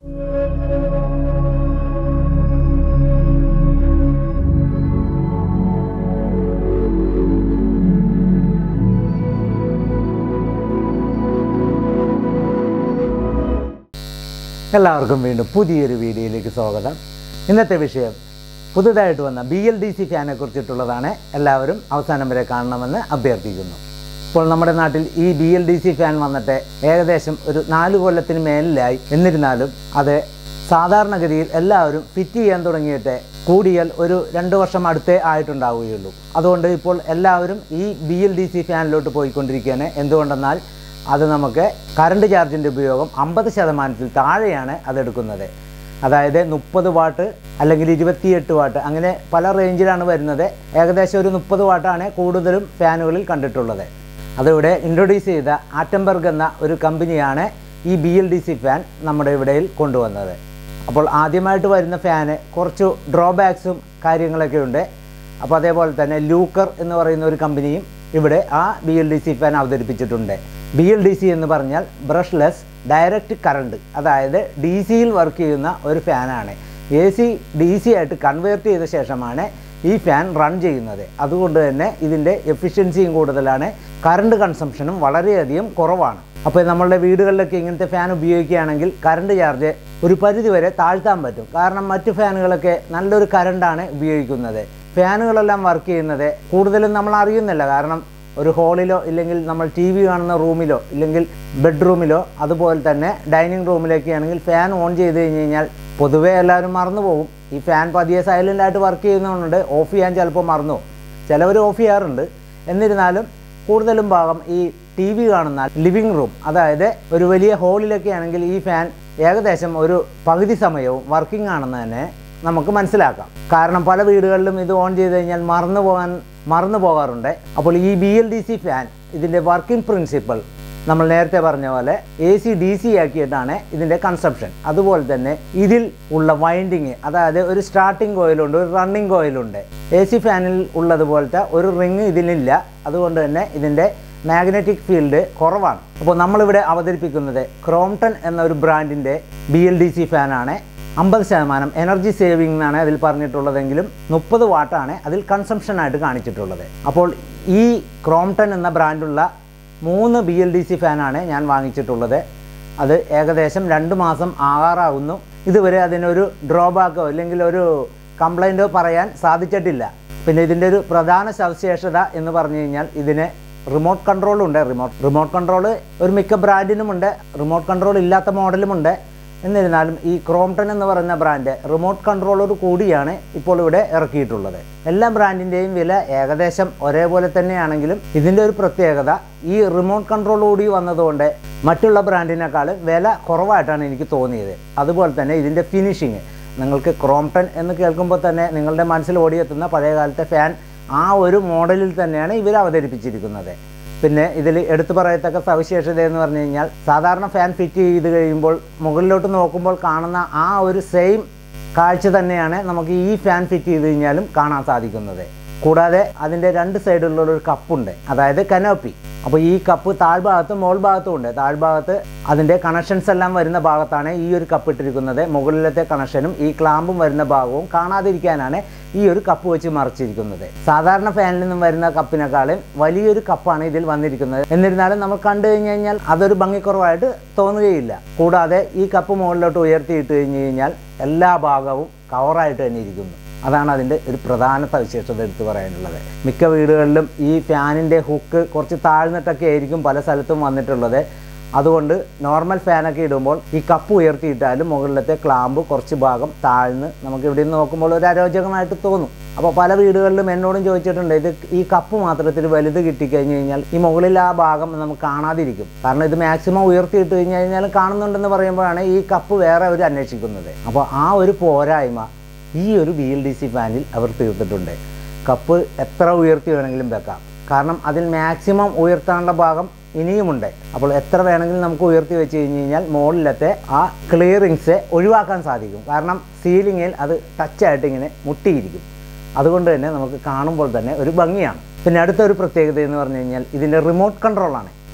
എല്ലാവർക്കും വീണ്ടും പുതിയൊരു വീഡിയോയിലേക്ക് സ്വാഗതം ഇന്നത്തെ വിഷയം പുതുതായിട്ട് വന്ന ബി എൽ ഡി സി ഫാനെ കുറിച്ചിട്ടുള്ളതാണ് എല്ലാവരും അവസാനം വരെ കാണണമെന്ന് അഭ്യർത്ഥിക്കുന്നു ഇപ്പോൾ നമ്മുടെ നാട്ടിൽ ഈ B L D C fan വന്നിട്ട് ഏകദേശം ഒരു നാല് കൊല്ലത്തിന് മേലിലായി എന്നിരുന്നാലും അത് സാധാരണഗതിയിൽ എല്ലാവരും ഫിറ്റ് ചെയ്യാൻ തുടങ്ങിയിട്ട് കൂടിയാൽ ഒരു രണ്ട് വർഷം അടുത്തേ ആയിട്ടുണ്ടാവുകയുള്ളൂ അതുകൊണ്ട് ഇപ്പോൾ എല്ലാവരും ഈ ബി എൽ ഡി സി ഫാനിലോട്ട് പോയിക്കൊണ്ടിരിക്കുകയാണ് എന്തുകൊണ്ടെന്നാൽ അത് നമുക്ക് കറണ്ട് ചാർജിൻ്റെ ഉപയോഗം അമ്പത് ശതമാനത്തിൽ താഴെയാണ് അതെടുക്കുന്നത് അതായത് മുപ്പത് വാട്ട് അല്ലെങ്കിൽ ഇരുപത്തിയെട്ട് വാട്ട് അങ്ങനെ പല റേഞ്ചിലാണ് വരുന്നത് ഏകദേശം ഒരു മുപ്പത് വാട്ടാണ് കൂടുതലും ഫാനുകളിൽ കണ്ടിട്ടുള്ളത് അതിവിടെ ഇൻട്രൊഡ്യൂസ് ചെയ്ത ആറ്റംബർഗ് എന്ന ഒരു കമ്പനിയാണ് ഈ B L D C fan നമ്മുടെ ഇവിടെയിൽ കൊണ്ടുവന്നത് അപ്പോൾ ആദ്യമായിട്ട് വരുന്ന ഫാന് കുറച്ച് ഡ്രോബാക്സും കാര്യങ്ങളൊക്കെ ഉണ്ട് അപ്പോൾ അതേപോലെ തന്നെ ലൂക്കർ എന്ന് പറയുന്ന ഒരു കമ്പനിയും ഇവിടെ ആ B L D C fan അവതരിപ്പിച്ചിട്ടുണ്ട് ബി എൽ ഡി സി എന്ന് പറഞ്ഞാൽ ബ്രഷ്ലെസ് ഡയറക്റ്റ് കറണ്ട് അതായത് ഡി സിയിൽ വർക്ക് ചെയ്യുന്ന ഒരു ഫാനാണ് എ സി ഡി സി ആയിട്ട് കൺവേർട്ട് ചെയ്ത ശേഷമാണ് ഈ ഫാൻ റൺ ചെയ്യുന്നത് അതുകൊണ്ട് തന്നെ ഇതിൻ്റെ എഫിഷ്യൻസിയും കൂടുതലാണ് കറണ്ട് കൺസംഷനും വളരെയധികം കുറവാണ് അപ്പോൾ നമ്മളുടെ വീടുകളിലൊക്കെ ഇങ്ങനത്തെ ഫാൻ ഉപയോഗിക്കുകയാണെങ്കിൽ കറണ്ട് ചാർജ് ഒരു പരിധി വരെ താഴ്ത്താൻ പറ്റും കാരണം മറ്റു ഫാനുകളൊക്കെ നല്ലൊരു കറണ്ടാണ് ഉപയോഗിക്കുന്നത് ഫാനുകളെല്ലാം വർക്ക് ചെയ്യുന്നത് കൂടുതലും നമ്മൾ അറിയുന്നില്ല കാരണം ഒരു ഹാളിലോ ഇല്ലെങ്കിൽ നമ്മൾ ടി വി കാണുന്ന റൂമിലോ ഇല്ലെങ്കിൽ ബെഡ്റൂമിലോ അതുപോലെ തന്നെ ഡൈനിങ് റൂമിലൊക്കെ ആണെങ്കിൽ ഫാൻ ഓൺ ചെയ്ത് കഴിഞ്ഞ് കഴിഞ്ഞാൽ പൊതുവേ എല്ലാവരും മറന്നു പോകും ഈ ഫാൻ പതിയെ സൈലൻ്റ് ആയിട്ട് വർക്ക് ചെയ്യുന്നതുകൊണ്ട് ഓഫ് ചെയ്യാൻ ചിലപ്പോൾ മറന്നു പോകും. ചിലവർ ഓഫ് ചെയ്യാറുണ്ട് എന്നിരുന്നാലും കൂടുതലും ഭാഗം ഈ ടി വി കാണുന്ന ലിവിങ് റൂം അതായത് ഒരു വലിയ ഹാളിലൊക്കെ ആണെങ്കിൽ ഈ ഫാൻ ഏകദേശം ഒരു പകുതി സമയവും വർക്കിംഗ് ആണെന്ന് തന്നെ നമുക്ക് മനസ്സിലാക്കാം കാരണം പല വീടുകളിലും ഇത് ഓൺ ചെയ്ത് കഴിഞ്ഞാൽ മറന്നു പോകാൻ മറന്നു പോകാറുണ്ട് അപ്പോൾ ഈ B L D C fan ഇതിൻ്റെ വർക്കിംഗ് പ്രിൻസിപ്പൾ നമ്മൾ നേരത്തെ പറഞ്ഞ പോലെ എ സി ഡി സി ആക്കിയിട്ടാണ് ഇതിൻ്റെ കൺസെപ്ഷൻ അതുപോലെ തന്നെ ഇതിൽ ഉള്ള വൈൻഡിങ് അതായത് ഒരു സ്റ്റാർട്ടിംഗ് കോയിലുണ്ട് ഒരു റണ്ണിങ് കോയിലുണ്ട് എ സി ഫാനിൽ ഉള്ളതുപോലത്തെ ഒരു റിങ് ഇതിലില്ല അതുകൊണ്ട് തന്നെ ഇതിൻ്റെ മാഗ്നറ്റിക് ഫീൽഡ് കുറവാണ് അപ്പോൾ നമ്മളിവിടെ അവതരിപ്പിക്കുന്നത് ക്രോംടൺ എന്ന ഒരു ബ്രാൻഡിൻ്റെ ബി എൽ ഡി സി ഫാനാണ് അമ്പത് ശതമാനം എനർജി സേവിംഗ് എന്നാണ് അതിൽ പറഞ്ഞിട്ടുള്ളതെങ്കിലും മുപ്പത് വാട്ടാണ് അതിൽ കൺസംഷൻ ആയിട്ട് കാണിച്ചിട്ടുള്ളത് അപ്പോൾ ഈ ക്രോംടൺ എന്ന ബ്രാൻഡുള്ള മൂന്ന് ബി എൽ ഡി സി ഫാനാണ് ഞാൻ വാങ്ങിച്ചിട്ടുള്ളത് അത് ഏകദേശം രണ്ട് മാസം ആകാറാകുന്നു ഇതുവരെ അതിനൊരു ഡ്രോബാക്കോ അല്ലെങ്കിൽ ഒരു കംപ്ലൈൻറ്റോ പറയാൻ സാധിച്ചിട്ടില്ല പിന്നെ ഇതിൻ്റെ ഒരു പ്രധാന സവിശേഷത എന്ന് പറഞ്ഞു കഴിഞ്ഞാൽ ഇതിന് റിമോട്ട് കൺട്രോൾ ഉണ്ട് റിമോട്ട് റിമോട്ട് കൺട്രോൾ ഒരു മിക്ക ബ്രാൻഡിനുമുണ്ട് റിമോട്ട് കൺട്രോൾ ഇല്ലാത്ത മോഡലുമുണ്ട് എന്നിരുന്നാലും ഈ ക്രോംടൺ എന്ന് പറയുന്ന ബ്രാൻഡ് റിമോട്ട് കൺട്രോളോട് കൂടിയാണ് ഇപ്പോൾ ഇവിടെ ഇറക്കിയിട്ടുള്ളത് എല്ലാ ബ്രാൻഡിൻ്റെയും വില ഏകദേശം ഒരേപോലെ തന്നെയാണെങ്കിലും ഇതിൻ്റെ ഒരു പ്രത്യേകത ഈ റിമോട്ട് കൺട്രോളോടി വന്നതുകൊണ്ട് മറ്റുള്ള ബ്രാൻഡിനേക്കാൾ വില കുറവായിട്ടാണ് എനിക്ക് തോന്നിയത് അതുപോലെ തന്നെ ഇതിൻ്റെ ഫിനിഷിങ് നിങ്ങൾക്ക് ക്രോംടൺ എന്ന് കേൾക്കുമ്പോൾ തന്നെ നിങ്ങളുടെ മനസ്സിൽ ഓടിയെത്തുന്ന പഴയകാലത്തെ ഫാൻ ആ ഒരു മോഡലിൽ തന്നെയാണ് ഇവർ അവതരിപ്പിച്ചിരിക്കുന്നത് പിന്നെ ഇതിൽ എടുത്തു പറയത്തക്ക സവിശേഷത എന്ന് പറഞ്ഞു കഴിഞ്ഞാൽ സാധാരണ ഫാൻ ഫിറ്റ് ചെയ്ത് കഴിയുമ്പോൾ മുകളിലോട്ട് നോക്കുമ്പോൾ കാണുന്ന ആ ഒരു സെയിം കാഴ്ച തന്നെയാണ് നമുക്ക് ഈ ഫാൻ ഫിറ്റ് ചെയ്ത് കഴിഞ്ഞാലും കാണാൻ സാധിക്കുന്നത് കൂടാതെ അതിൻ്റെ രണ്ട് സൈഡിലുള്ള ഒരു കപ്പുണ്ട് അതായത് കനോപ്പി അപ്പോൾ ഈ കപ്പ് താഴ്ഭാഗത്തും മോൾ ഭാഗത്തും ഉണ്ട് താഴ്ഭാഗത്ത് അതിൻ്റെ കണക്ഷൻസ് എല്ലാം വരുന്ന ഭാഗത്താണ് ഈ ഒരു കപ്പ് ഇട്ടിരിക്കുന്നത് മുകളിലത്തെ കണക്ഷനും ഈ ക്ലാമ്പും വരുന്ന ഭാഗവും കാണാതിരിക്കാനാണ് ഈ ഒരു കപ്പ് വെച്ച് മറച്ചിരിക്കുന്നത് സാധാരണ ഫാനിൽ നിന്നും വരുന്ന കപ്പിനേക്കാളും വലിയൊരു കപ്പാണ് ഇതിൽ വന്നിരിക്കുന്നത് എന്നിരുന്നാലും നമ്മൾ കണ്ടു കഴിഞ്ഞ് കഴിഞ്ഞാൽ അതൊരു ഭംഗിക്കുറവായിട്ട് തോന്നുകയില്ല കൂടാതെ ഈ കപ്പ് മുകളിലോട്ട് ഉയർത്തിയിട്ട് കഴിഞ്ഞ് കഴിഞ്ഞാൽ എല്ലാ ഭാഗവും കവറായിട്ട് തന്നെ ഇരിക്കുന്നു അതാണ് അതിൻ്റെ ഒരു പ്രധാന സവിശേഷത എടുത്തു പറയാനുള്ളത് മിക്ക വീടുകളിലും ഈ ഫാനിൻ്റെ ഹുക്ക് കുറച്ച് താഴ്ന്നിട്ടൊക്കെ ആയിരിക്കും പല സ്ഥലത്തും വന്നിട്ടുള്ളത് അതുകൊണ്ട് നോർമൽ ഫാനൊക്കെ ഇടുമ്പോൾ ഈ കപ്പ് ഉയർത്തിയിട്ടാലും മുകളിലത്തെ ക്ലാമ്പ് കുറച്ച് ഭാഗം താഴ്ന്ന് നമുക്ക് ഇവിടെ നിന്ന് നോക്കുമ്പോൾ ഒരു അരോചകമായിട്ട് തോന്നും അപ്പോൾ പല വീടുകളിലും എന്നോടും ചോദിച്ചിട്ടുണ്ട് ഇത് ഈ കപ്പ് മാത്രത്തിൽ വലുത് കിട്ടിക്കഴിഞ്ഞ് കഴിഞ്ഞാൽ ഈ മുകളിൽ ആ ഭാഗം നമുക്ക് കാണാതിരിക്കും കാരണം ഇത് മാക്സിമം ഉയർത്തിയിട്ട് കഴിഞ്ഞ് കഴിഞ്ഞാൽ കാണുന്നുണ്ടെന്ന് പറയുമ്പോഴാണ് ഈ കപ്പ് വേറെ അവർ അന്വേഷിക്കുന്നത് അപ്പോൾ ആ ഒരു പോരായ്മ ഈ ഒരു ബി എൽ ഡി സി ഫാനിൽ അവർ തീർത്തിട്ടുണ്ട് കപ്പ് എത്ര ഉയർത്തി വേണമെങ്കിലും വെക്കാം കാരണം അതിൽ മാക്സിമം ഉയർത്താനുള്ള ഭാഗം ഇനിയുമുണ്ട് അപ്പോൾ എത്ര വേണമെങ്കിലും നമുക്ക് ഉയർത്തി വെച്ച് കഴിഞ്ഞ് കഴിഞ്ഞാൽ മുകളിലത്തെ ആ ക്ലിയറിങ്സ് ഒഴിവാക്കാൻ സാധിക്കും കാരണം സീലിങ്ങിൽ അത് ടച്ചായിട്ട് ഇങ്ങനെ മുട്ടിയിരിക്കും അതുകൊണ്ട് തന്നെ നമുക്ക് കാണുമ്പോൾ തന്നെ ഒരു ഭംഗിയാണ് പിന്നെ അടുത്തൊരു പ്രത്യേകത എന്ന് പറഞ്ഞു കഴിഞ്ഞാൽ ഇതിൻ്റെ റിമോട്ട് കൺട്രോളാണ്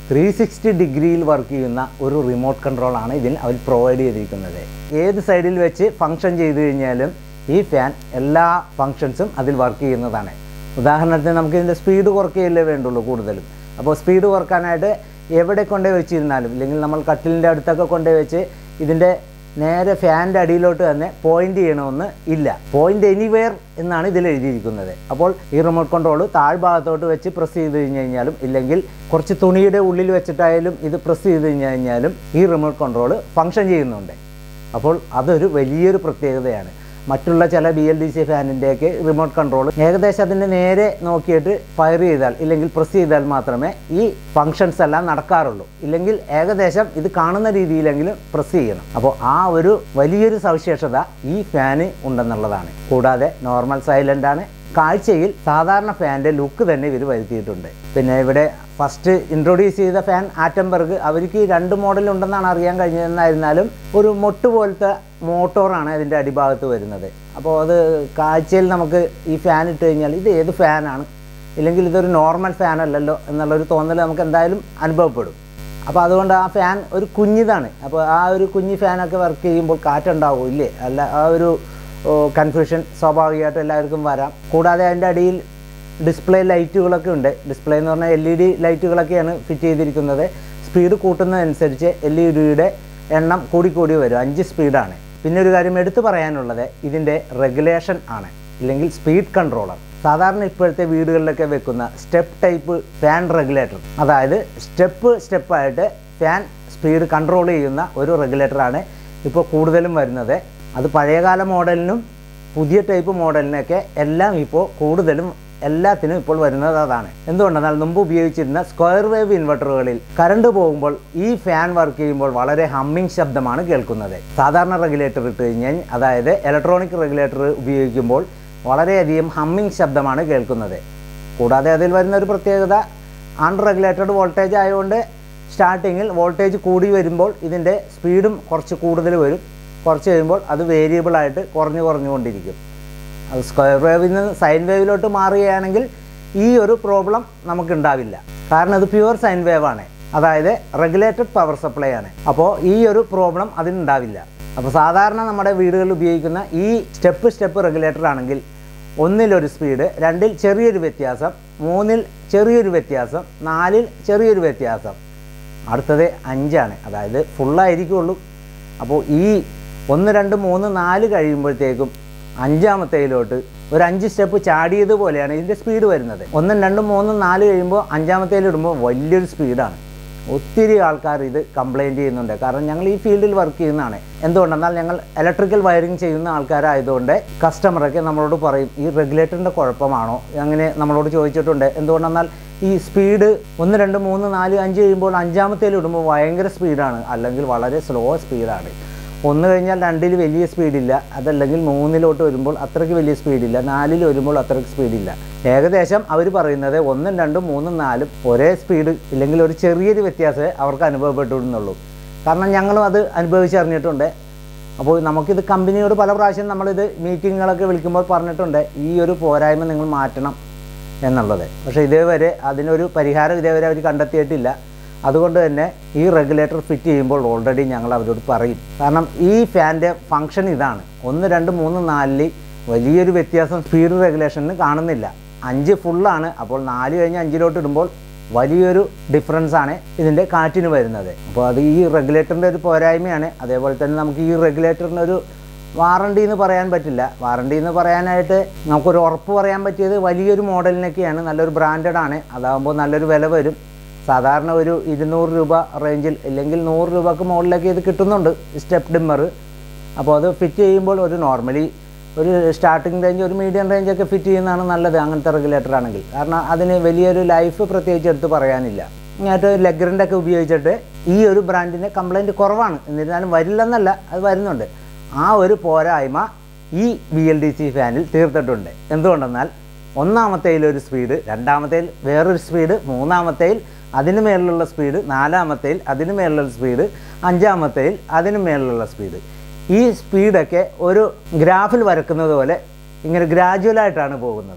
ത്രീ സിക്സ്റ്റി ഡിഗ്രിയിൽ വർക്ക് ചെയ്യുന്ന ഒരു റിമോട്ട് കൺട്രോളാണ് ഇതിൽ അവർ പ്രൊവൈഡ് ചെയ്തിരിക്കുന്നത് ഏത് സൈഡിൽ വെച്ച് ഫങ്ഷൻ ചെയ്തു കഴിഞ്ഞാലും ഈ ഫാൻ എല്ലാ ഫങ്ഷൻസും അതിൽ വർക്ക് ചെയ്യുന്നതാണ് ഉദാഹരണത്തിന് നമുക്ക് ഇതിൻ്റെ സ്പീഡ് കുറയ്ക്കുകയല്ലേ വേണ്ടുള്ളൂ കൂടുതലും അപ്പോൾ സ്പീഡ് കുറക്കാനായിട്ട് എവിടെ കൊണ്ടുപോയി വെച്ചിരുന്നാലും ഇല്ലെങ്കിൽ നമ്മൾ കട്ടിലിൻ്റെ അടുത്തൊക്കെ കൊണ്ടുപോയി വെച്ച് ഇതിൻ്റെ നേരെ ഫാനിൻ്റെ അടിയിലോട്ട് തന്നെ പോയിന്റ് ചെയ്യണമെന്ന് ഇല്ല പോയിന്റ് എനിവെയർ എന്നാണ് ഇതിൽ എഴുതിയിരിക്കുന്നത് അപ്പോൾ ഈ റിമോട്ട് കൺട്രോൾ താഴ്ഭാഗത്തോട്ട് വെച്ച് പ്രസ് ചെയ്ത് കഴിഞ്ഞ് കഴിഞ്ഞാലും ഇല്ലെങ്കിൽ കുറച്ച് തുണിയുടെ ഉള്ളിൽ വെച്ചിട്ടായാലും ഇത് പ്രസ് ചെയ്ത് കഴിഞ്ഞ് കഴിഞ്ഞാലും ഈ റിമോട്ട് കൺട്രോൾ ഫങ്ഷൻ ചെയ്യുന്നുണ്ട് അപ്പോൾ അതൊരു വലിയൊരു പ്രത്യേകതയാണ് മറ്റുള്ള ചില ബി എൽ ഡി സി ഫാനിൻ്റെയൊക്കെ റിമോട്ട് കൺട്രോൾ ഏകദേശം അതിൻ്റെ നേരെ നോക്കിയിട്ട് ഫയർ ചെയ്താൽ ഇല്ലെങ്കിൽ പ്രസ് ചെയ്താൽ മാത്രമേ ഈ ഫങ്ഷൻസ് എല്ലാം നടക്കാറുള്ളൂ ഇല്ലെങ്കിൽ ഏകദേശം ഇത് കാണുന്ന രീതിയിലെങ്കിലും പ്രസ് ചെയ്യണം അപ്പോൾ ആ ഒരു വലിയൊരു സവിശേഷത ഈ ഫാന് ഉണ്ടെന്നുള്ളതാണ് കൂടാതെ നോർമൽ സൈലൻ്റ് ആണ് കാഴ്ചയിൽ സാധാരണ ഫാൻ്റെ ലുക്ക് തന്നെ ഇവർ വരുത്തിയിട്ടുണ്ട് പിന്നെ ഇവിടെ ഫസ്റ്റ് ഇൻട്രൊഡ്യൂസ് ചെയ്ത ഫാൻ ആറ്റംബർഗ് അവർക്ക് രണ്ട് മോഡൽ ഉണ്ടെന്നാണ് അറിയാൻ കഴിഞ്ഞതെന്നായിരുന്നാലും ഒരു മൊട്ട് പോലത്തെ മോട്ടോറാണ് അതിൻ്റെ അടിഭാഗത്ത് വരുന്നത് അപ്പോൾ അത് കാഴ്ചയിൽ നമുക്ക് ഈ ഫാൻ ഇട്ട് കഴിഞ്ഞാൽ ഇത് ഏത് ഫാനാണ് ഇല്ലെങ്കിൽ ഇതൊരു നോർമൽ ഫാൻ അല്ലല്ലോ എന്നുള്ളൊരു തോന്നൽ നമുക്ക് എന്തായാലും അനുഭവപ്പെടും അപ്പോൾ അതുകൊണ്ട് ആ ഫാൻ ഒരു കുഞ്ഞിതാണ് അപ്പോൾ ആ ഒരു കുഞ്ഞി ഫാനൊക്കെ വർക്ക് ചെയ്യുമ്പോൾ കാറ്റുണ്ടാവും ഇല്ലേ അല്ല ആ ഒരു കൺഫ്യൂഷൻ സ്വാഭാവികമായിട്ടും എല്ലാവർക്കും വരാം കൂടാതെ അതിൻ്റെ അടിയിൽ ഡിസ്പ്ലേ ലൈറ്റുകളൊക്കെ ഉണ്ട് ഡിസ്പ്ലേ എന്ന് പറഞ്ഞാൽ എൽ ഇ ഡി ലൈറ്റുകളൊക്കെയാണ് ഫിറ്റ് ചെയ്തിരിക്കുന്നത് സ്പീഡ് കൂട്ടുന്നതനുസരിച്ച് എൽ ഇ ഡിയുടെ എണ്ണം കൂടിക്കൂടി വരും അഞ്ച് സ്പീഡാണ് പിന്നെ ഒരു കാര്യം എടുത്തു പറയാനുള്ളത് ഇതിൻ്റെ റെഗുലേഷൻ ആണ് ഇല്ലെങ്കിൽ സ്പീഡ് കൺട്രോളർ സാധാരണ ഇപ്പോഴത്തെ വീടുകളിലൊക്കെ വെക്കുന്ന സ്റ്റെപ്പ് ടൈപ്പ് ഫാൻ റെഗുലേറ്റർ അതായത് സ്റ്റെപ്പ് സ്റ്റെപ്പായിട്ട് ഫാൻ സ്പീഡ് കൺട്രോൾ ചെയ്യുന്ന ഒരു റെഗുലേറ്ററാണ് ഇപ്പോൾ കൂടുതലും വരുന്നത് അത് പഴയകാല മോഡലിനും പുതിയ ടൈപ്പ് മോഡലിനൊക്കെ എല്ലാം ഇപ്പോൾ കൂടുതലും എല്ലാത്തിനും ഇപ്പോൾ വരുന്നത് അതാണ് എന്തുകൊണ്ടെന്നാൽ മുമ്പ് ഉപയോഗിച്ചിരുന്ന സ്ക്വയർ വേവ് ഇൻവെർട്ടറുകളിൽ കറണ്ട് പോകുമ്പോൾ ഈ ഫാൻ വർക്ക് ചെയ്യുമ്പോൾ വളരെ ഹമ്മിങ് ശബ്ദമാണ് കേൾക്കുന്നത് സാധാരണ റെഗുലേറ്റർ ഇട്ട് കഴിഞ്ഞാൽ അതായത് ഇലക്ട്രോണിക് റെഗുലേറ്റർ ഉപയോഗിക്കുമ്പോൾ വളരെയധികം ഹമ്മിങ് ശബ്ദമാണ് കേൾക്കുന്നത് കൂടാതെ അതിൽ വരുന്ന ഒരു പ്രത്യേകത അൺറെഗുലേറ്റഡ് വോൾട്ടേജ് ആയതുകൊണ്ട് സ്റ്റാർട്ടിങ്ങിൽ വോൾട്ടേജ് കൂടി വരുമ്പോൾ ഇതിൻ്റെ സ്പീഡും കുറച്ച് കൂടുതൽ വരും കുറച്ച് കഴിയുമ്പോൾ അത് വേരിയബിളായിട്ട് കുറഞ്ഞു കുറഞ്ഞുകൊണ്ടിരിക്കും അത് സ്ക്വയർ വേവിൽ നിന്ന് സൈൻ വേവിലോട്ട് മാറുകയാണെങ്കിൽ ഈ ഒരു പ്രോബ്ലം നമുക്കുണ്ടാവില്ല കാരണം ഇത് പ്യുവർ സൈൻ വേവ് ആണ് അതായത് റെഗുലേറ്റഡ് പവർ സപ്ലൈ ആണ് അപ്പോൾ ഈ ഒരു പ്രോബ്ലം അതിനുണ്ടാവില്ല അപ്പോൾ സാധാരണ നമ്മുടെ വീടുകളിൽ ഉപയോഗിക്കുന്ന ഈ സ്റ്റെപ്പ് സ്റ്റെപ്പ് റെഗുലേറ്റർ ആണെങ്കിൽ ഒന്നിലൊരു സ്പീഡ് രണ്ടിൽ ചെറിയൊരു വ്യത്യാസം മൂന്നിൽ ചെറിയൊരു വ്യത്യാസം നാലിൽ ചെറിയൊരു വ്യത്യാസം അടുത്തത് അഞ്ചാണ് അതായത് ഫുള്ളായിരിക്കുള്ളൂ അപ്പോൾ ഈ ഒന്ന് രണ്ട് മൂന്ന് നാല് കഴിയുമ്പോഴത്തേക്കും അഞ്ചാമത്തേലോട്ട് ഒരു അഞ്ച് സ്റ്റെപ്പ് ചാടിയതുപോലെയാണ് ഇതിൻ്റെ സ്പീഡ് വരുന്നത് ഒന്നും രണ്ടും മൂന്നും നാല് കഴിയുമ്പോൾ അഞ്ചാമത്തേൽ ഇടുമ്പോൾ വലിയൊരു സ്പീഡാണ് ഒത്തിരി ആൾക്കാർ ഇത് കംപ്ലയിൻറ്റ് ചെയ്യുന്നുണ്ട് കാരണം ഞങ്ങൾ ഈ ഫീൽഡിൽ വർക്ക് ചെയ്യുന്നതാണ് എന്തുകൊണ്ടെന്നാൽ ഞങ്ങൾ ഇലക്ട്രിക്കൽ വയറിങ് ചെയ്യുന്ന ആൾക്കാരായതുകൊണ്ട് കസ്റ്റമറൊക്കെ നമ്മളോട് പറയും ഈ റെഗുലേറ്ററിൻ്റെ കുഴപ്പമാണോ അങ്ങനെ നമ്മളോട് ചോദിച്ചിട്ടുണ്ട് എന്തുകൊണ്ടെന്നാൽ ഈ സ്പീഡ് ഒന്ന് രണ്ട് മൂന്ന് നാല് അഞ്ച് കഴിയുമ്പോൾ അഞ്ചാമത്തേൽ ഇടുമ്പോൾ ഭയങ്കര സ്പീഡാണ് അല്ലെങ്കിൽ വളരെ സ്ലോ സ്പീഡാണ് ഒന്ന് കഴിഞ്ഞാൽ രണ്ടിൽ വലിയ സ്പീഡില്ല അതല്ലെങ്കിൽ മൂന്നിലോട്ട് വരുമ്പോൾ അത്രയ്ക്ക് വലിയ സ്പീഡില്ല നാലിൽ വരുമ്പോൾ അത്രയ്ക്ക് സ്പീഡില്ല ഏകദേശം അവർ പറയുന്നത് ഒന്നും രണ്ടും മൂന്നും നാലും ഒരേ സ്പീഡ് ഇല്ലെങ്കിൽ ഒരു ചെറിയൊരു വ്യത്യാസമേ അവർക്ക് അനുഭവപ്പെട്ടിരുന്നുള്ളൂ കാരണം ഞങ്ങളും അത് അനുഭവിച്ചറിഞ്ഞിട്ടുണ്ട് അപ്പോൾ നമുക്കിത് കമ്പനിയോട് പല പ്രാവശ്യം നമ്മളിത് മീറ്റിങ്ങുകളൊക്കെ വിളിക്കുമ്പോൾ പറഞ്ഞിട്ടുണ്ട് ഈ ഒരു പോരായ്മ നിങ്ങൾ മാറ്റണം എന്നുള്ളത് പക്ഷേ ഇതേവരെ അതിനൊരു പരിഹാരം ഇതേവരെ അവർ കണ്ടെത്തിയിട്ടില്ല അതുകൊണ്ട് തന്നെ ഈ റെഗുലേറ്റർ ഫിറ്റ് ചെയ്യുമ്പോൾ ഓൾറെഡി ഞങ്ങൾ അവരോട് പറയും കാരണം ഈ ഫാൻ്റെ ഫങ്ഷൻ ഇതാണ് ഒന്ന് രണ്ട് മൂന്ന് നാലിൽ വലിയൊരു വ്യത്യാസം സ്പീഡ് റെഗുലേഷന് കാണുന്നില്ല അഞ്ച് ഫുള്ളാണ് അപ്പോൾ നാല് കഴിഞ്ഞ് അഞ്ചിലോട്ട് ഇടുമ്പോൾ വലിയൊരു ഡിഫറൻസ് ആണ് ഇതിൻ്റെ കാറ്റിന് വരുന്നത് അപ്പോൾ അത് ഈ റെഗുലേറ്ററിൻ്റെ ഒരു പോരായ്മയാണ് അതേപോലെ തന്നെ നമുക്ക് ഈ റെഗുലേറ്ററിന് ഒരു വാറണ്ടി എന്ന് പറയാൻ പറ്റില്ല വാറണ്ടി എന്ന് പറയാനായിട്ട് നമുക്കൊരു ഉറപ്പ് പറയാൻ പറ്റിയത് വലിയൊരു മോഡലിനൊക്കെയാണ് നല്ലൊരു ബ്രാൻഡഡ് ആണ് അതാകുമ്പോൾ നല്ലൊരു വില വരും സാധാരണ ഒരു ഇരുന്നൂറ് രൂപ റേഞ്ചിൽ ഇല്ലെങ്കിൽ നൂറ് രൂപക്ക് മുകളിലൊക്കെ ഇത് കിട്ടുന്നുണ്ട് സ്റ്റെപ്പ് ഡിമ്മർ അപ്പോൾ അത് ഫിറ്റ് ചെയ്യുമ്പോൾ ഒരു നോർമലി ഒരു സ്റ്റാർട്ടിംഗ് റേഞ്ച് ഒരു മീഡിയം റേഞ്ചൊക്കെ ഫിറ്റ് ചെയ്യുന്നതാണ് നല്ലത് അങ്ങനത്തെ റെഗുലേറ്റർ ആണെങ്കിൽ കാരണം അതിന് വലിയൊരു ലൈഫ് പ്രത്യേകിച്ച് എടുത്ത് പറയാനില്ല ഇങ്ങോട്ട് ലെഗ്രൻ്റെ ഒക്കെ ഉപയോഗിച്ചിട്ട് ഈ ഒരു ബ്രാൻഡിന് കംപ്ലൈൻറ്റ് കുറവാണ് എന്നിരുന്നാലും വരില്ലെന്നല്ല അത് വരുന്നുണ്ട് ആ ഒരു പോരായ്മ ഈ ബി എൽ ഡി സി ഫാനിൽ തീർത്തിട്ടുണ്ട് എന്തുകൊണ്ടെന്നാൽ ഒന്നാമത്തേൽ ഒരു സ്പീഡ് രണ്ടാമത്തേൽ വേറൊരു സ്പീഡ് മൂന്നാമത്തേൽ അതിന് മേളിലുള്ള സ്പീഡ് നാലാമത്തേൽ അതിന് മേളിലുള്ള സ്പീഡ് അഞ്ചാമത്തേൽ അതിന് മേളിലുള്ള സ്പീഡ് ഈ സ്പീഡൊക്കെ ഒരു ഗ്രാഫിൽ വരക്കുന്നത് പോലെ ഇങ്ങനെ ഗ്രാജുവലായിട്ടാണ് പോകുന്നത്